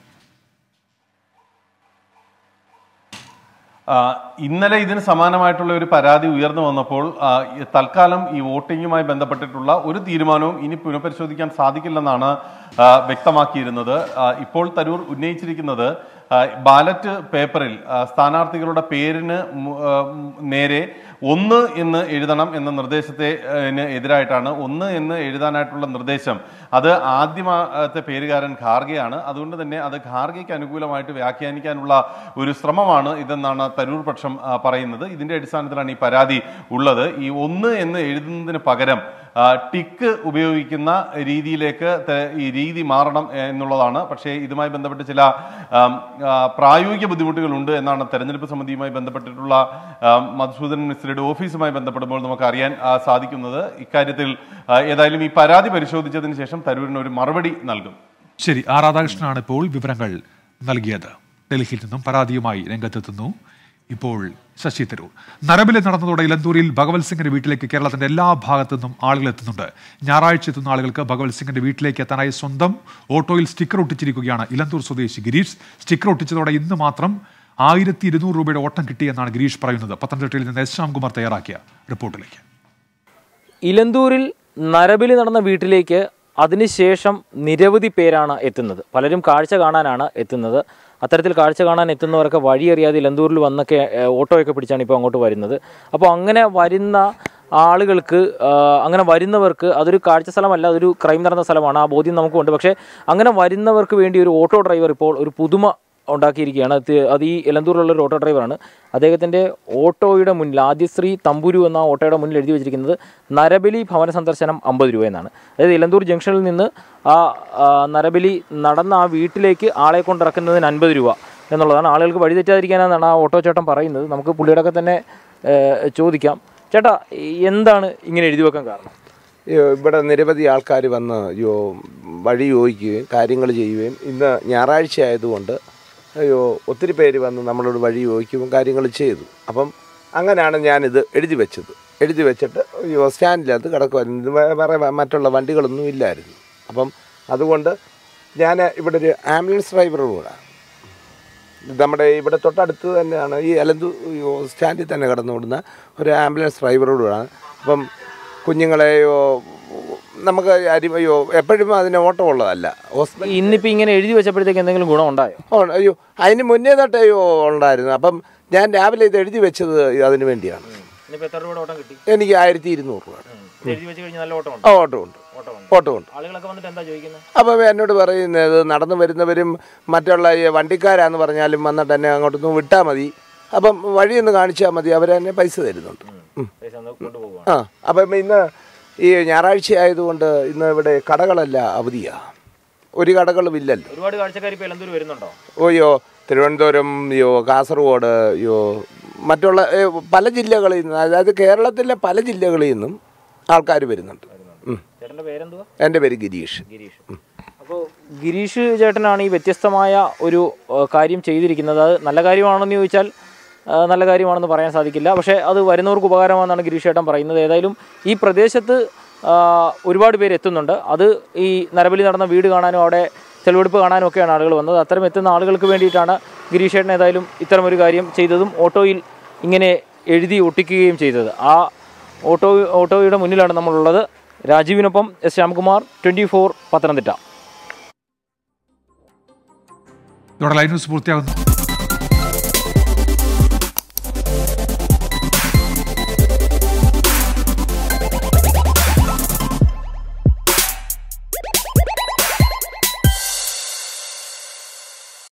ആ, ഇന്നലെ ഇതിന് സമാനമായിട്ടുള്ള ഒരു പരാതി ഉയർന്നു വന്നപ്പോൾ ആ, ഈ തൽക്കാലം ഈ വോട്ടിങ്ങുമായി ബന്ധപ്പെട്ടിട്ടുള്ള ഒരു തീരുമാനവും ഇനി പുനഃപരിശോധിക്കാൻ സാധിക്കില്ലെന്നാണ് ആ, വ്യക്തമാക്കിയിരുന്നത് ആ, ഇപ്പോൾ തരൂർ ഉന്നയിച്ചിരിക്കുന്നത് ആ, ബാലറ്റ് പേപ്പറിൽ ആ, സ്ഥാനാർത്ഥികളുടെ പേരിന് മു- ആ, നേരെ ഒന്ന് എന്ന് എഴുതണം എന്ന നിർദ്ദേശത്തെ ആ, ന് എതിരായിട്ടാണ് ഒന്ന് എന്ന് എഴുതാനായിട്ടുള്ള നിർദ്ദേശം അത് ആദ്യത്തെ പേരുകാരൻ ഖാർഗെയാണ് അതുകൊണ്ട് തന്നെ അത് ഖാർഗെക്ക് അനുകൂലമായിട്ട് വ്യാഖ്യാനിക്കാനുള്ള ഒരു ശ്രമമാണ് ഇതെന്നാണ് തരൂർ പക്ഷം ആ, പറയുന്നത് ഇതിന്റെ അടിസ്ഥാനത്തിലാണ് ഈ പരാതി ഉള്ളത് ഈ ഒന്ന് എന്ന് എഴുതുന്നതിന് പകരം ആ, ടിക്ക് ഉപയോഗിക്കുന്ന രീതിയിലേക്ക് ത- ഈ രീതി മാറണം എന്നുള്ളതാണ് പക്ഷേ ഇതുമായി ബന്ധപ്പെട്ട് ചില ആം, ആ, പ്രായോഗിക ബുദ്ധിമുട്ടുകളുണ്ട് എന്നാണ് തെരഞ്ഞെടുപ്പ് സമിതിയുമായി ബന്ധപ്പെട്ടിട്ടുള്ള ആം, മധുസൂദനൻ മിശ്രയുടെ ഓഫീസുമായി ബന്ധപ്പെടുമ്പോൾ നമുക്ക് അറിയാൻ ആ, സാധിക്കുന്നത് ഇക്കാര്യത്തിൽ ആ, ഏതായാലും ഈ പരാതി പരിശോധിച്ചതിന് ശേഷം തരൂരിന് ഒരു മറുപടി നൽകും ശരി ആർ രാധാകൃഷ്ണനാണ് ഇപ്പോൾ വിവരങ്ങൾ നൽകിയത് ഡൽഹിയിൽ നിന്നും പരാതിയുമായി രംഗത്തെത്തുന്നു ഇപ്പോൾ ശശി തരൂർ നരബില് നടന്നതോടെ ഇലന്തൂരിൽ ഭഗവത് സിംഗിന്റെ വീട്ടിലേക്ക് കേരളത്തിന്റെ എല്ലാ ഭാഗത്തു നിന്നും ആളുകൾ എത്തുന്നുണ്ട് ഞായറാഴ്ച എത്തുന്ന ആളുകൾക്ക് ഭഗവത് സിംഗിന്റെ വീട്ടിലേക്ക് എത്താനായി സ്വന്തം ഓട്ടോയിൽ സ്റ്റിക്കർ ഒട്ടിച്ചിരിക്കുകയാണ് ഇലന്തൂർ സ്വദേശി ഗിരീഷ് സ്റ്റിക്കർ ഒട്ടിച്ചതോടെ ഇന്ന് മാത്രം ആയിരത്തി ഇരുന്നൂറ് രൂപയുടെ ഓട്ടം കിട്ടിയെന്നാണ് ഗിരീഷ് പറയുന്നത് പത്തനംതിട്ടയിൽ നിന്ന് എസ് ശ്യാംകുമാർ തയ്യാറാക്കിയ റിപ്പോർട്ടിലേക്ക് ഇലന്തൂരിൽ നരബലി നടന്ന വീട്ടിലേക്ക് അതിനുശേഷം നിരവധി പേരാണ് എത്തുന്നത് പലരും കാഴ്ച കാണാനാണ് എത്തുന്നത് അത്തരത്തിൽ കാഴ്ച കാണാൻ എത്തുന്നവരൊക്കെ വഴിയറിയാതെ ഇലന്തൂരിൽ വന്നൊക്കെ ഏഹ്, ഓട്ടോയൊക്കെ പിടിച്ചാണ് ഇപ്പോൾ അങ്ങോട്ട് വരുന്നത് അപ്പോൾ അങ്ങനെ വരുന്ന ആളുകൾക്ക് ആ, അങ്ങനെ വരുന്നവർക്ക് അതൊരു കാഴ്ച സ്ഥലമല്ല അതൊരു ക്രൈം നടന്ന സ്ഥലമാണ് ആ ബോധ്യം നമുക്കുണ്ട് പക്ഷേ അങ്ങനെ വരുന്നവർക്ക് വേണ്ടി ഒരു ഓട്ടോ ഡ്രൈവർ ഇപ്പോൾ ഒരു പുതുമ ഉണ്ടാക്കിയിരിക്കുകയാണ് അത് അത് ഈ എലന്തൂരിലുള്ള ഒരു ഓട്ടോ ഡ്രൈവറാണ് അദ്ദേഹത്തിൻ്റെ ഓട്ടോയുടെ മുന്നിൽ ആദ്യശ്രീ തമ്പുരു എന്ന ആ ഓട്ടോയുടെ മുന്നിൽ എഴുതി വെച്ചിരിക്കുന്നത് നരബലി ഭവന സന്ദർശനം അമ്പത് രൂപ എന്നാണ് അതായത് എലന്തൂർ ജംഗ്ഷനിൽ നിന്ന് ആ ആ, നരബലി നടന്ന ആ വീട്ടിലേക്ക് ആളെ കൊണ്ടിറക്കുന്നതിന് അൻപത് രൂപ എന്നുള്ളതാണ് ആളുകൾക്ക് വഴി തെറ്റാതിരിക്കാനാണ് ആ ഓട്ടോ ചേട്ടൻ പറയുന്നത് നമുക്ക് പുള്ളിയോടൊക്കെ തന്നെ ഏഹ്, ചോദിക്കാം ചേട്ടാ എന്താണ് ഇങ്ങനെ എഴുതി വെക്കാൻ കാരണം അയ്യോ, ഇവിടെ നിരവധി ആൾക്കാർ വന്ന് യോ വഴി ചോദിക്കുകയും കാര്യങ്ങൾ ചെയ്യുകയും ഇന്ന് ഞായറാഴ്ച ആയതുകൊണ്ട് അയ്യോ ഒത്തിരി പേര് വന്ന് നമ്മളോട് വഴി ചോദിക്കുകയും കാര്യങ്ങൾ ചെയ്തു അപ്പം അങ്ങനെയാണ് ഞാനിത് എഴുതി വെച്ചത് എഴുതി വെച്ചിട്ട് അയ്യോ സ്റ്റാൻഡിനകത്ത് കിടക്കുമായിരുന്നു ഇത് വേ- വേറെ വ- മറ്റുള്ള വണ്ടികളൊന്നും ഇല്ലായിരുന്നു അപ്പം അതുകൊണ്ട് ഞാൻ ഇവിടെ ഒരു ആംബുലൻസ് ഡ്രൈവറും കൂടെ നമ്മുടെ ഇവിടെ തൊട്ടടുത്ത് തന്നെയാണ് ഈ എലന്തു സ്റ്റാൻഡിൽ തന്നെ കടന്നുവിടുന്ന ഒരു ആംബുലൻസ് ഡ്രൈവറോടാണ് അപ്പം കുഞ്ഞുങ്ങളെയോ നമുക്ക് അരിമയോ എപ്പോഴും അതിന് ഓട്ടം ഉള്ളതല്ല ഹോസ്പിറ്റൽ ഇന്നിപ്പോൾ ഇങ്ങനെ എഴുതി വെച്ചപ്പോഴത്തേക്ക് എന്തെങ്കിലും ഗുണം ഉണ്ടായോ ഓ, അയ്യോ അതിന് മുന്നേ തൊട്ടയോ ഉണ്ടായിരുന്നു അപ്പം ഞാൻ രാവിലെ ഇത് എഴുതി വെച്ചത് അതിന് വേണ്ടിയാണ് ഇനിയിപ്പോൾ എത്ര രൂപയുടെ ഓട്ടം കിട്ടി എനിക്ക് ആയിരത്തി ഇരുന്നൂറ് രൂപ ഇത് എഴുതി വെച്ച് കഴിഞ്ഞാൽ നല്ല ഓട്ടം ആ ഓട്ടം ഉണ്ട് ഓട്ടം ഉണ്ട് ആളുകളൊക്കെ വന്നിട്ട് എന്താ ചോദിക്കുന്നത് അപ്പം എന്നോട് പറയുന്നത് നടന്നു വരുന്നവരും മറ്റുള്ള ഈ വണ്ടിക്കാരാന്ന് പറഞ്ഞാലും വന്നിട്ട് എന്നെ അങ്ങോട്ടൊന്ന് വിട്ടാൽ മതി അപ്പം വഴിയൊന്ന് കാണിച്ചാൽ മതി അവർ തന്നെ പൈസ തരുന്നുണ്ട് ഉം. പൈസ ഒന്ന് കൊണ്ടുപോകുക ആ അപ്പം ഇന്ന് ഈ ഞായറാഴ്ച ആയതുകൊണ്ട് ഇന്ന് ഇവിടെ കടകളെല്ലാം അവധിയാണ് ഒരു കടകളും ഇല്ലല്ലോ ഒരുപാട് കാഴ്ചക്കാർ ഇപ്പോൾ എലന്തൂർ വരുന്നുണ്ടോ ഓയോ തിരുവനന്തപുരം യോ കാസർഗോഡ് യോ മറ്റുള്ള ഏ, പല ജില്ലകളിൽ നിന്ന് അതായത് കേരളത്തിലെ പല ജില്ലകളിൽ നിന്നും ആൾക്കാർ വരുന്നുണ്ട് ഉം. ചേട്ടൻ്റെ പേരെന്തുവാ എൻ്റെ പേര് ഗിരീഷ് ഗിരീഷ് അപ്പോൾ ഗിരീഷ് ചേട്ടനാണ് ഈ വ്യത്യസ്തമായ ഒരു ഏഹ്, കാര്യം ചെയ്തിരിക്കുന്നത് അത് നല്ല കാര്യമാണെന്ന് ചോദിച്ചാൽ ഏഹ്, നല്ല കാര്യമാണെന്ന് പറയാൻ സാധിക്കില്ല പക്ഷേ അത് വരുന്നവർക്ക് ഉപകാരമാണെന്നാണ് ഗിരീഷ് ചേട്ടൻ പറയുന്നത് ഏതായാലും ഈ പ്രദേശത്ത് ആ, ഒരുപാട് പേര് എത്തുന്നുണ്ട് അത് ഈ നരബലി നടന്ന വീട് കാണാനും അവിടെ തെളിവെടുപ്പ് കാണാനും ഒക്കെയാണ് ആളുകൾ വന്നത് അത്തരം എത്തുന്ന ആളുകൾക്ക് വേണ്ടിയിട്ടാണ് ഗിരീഷ് ചേട്ടൻ ഏതായാലും ഇത്തരമൊരു കാര്യം ചെയ്തതും ഓട്ടോയിൽ ഇങ്ങനെ എഴുതി ഒട്ടിക്കുകയും ചെയ്തത് ആ ഓട്ടോ ഓട്ടോയുടെ മുന്നിലാണ് നമ്മളുള്ളത് രാജീവിനൊപ്പം S Shyamkumar twenty four Pathanamthitta ഇതോടെ ലൈവ് ന്യൂസ് പൂർത്തിയാകുന്നു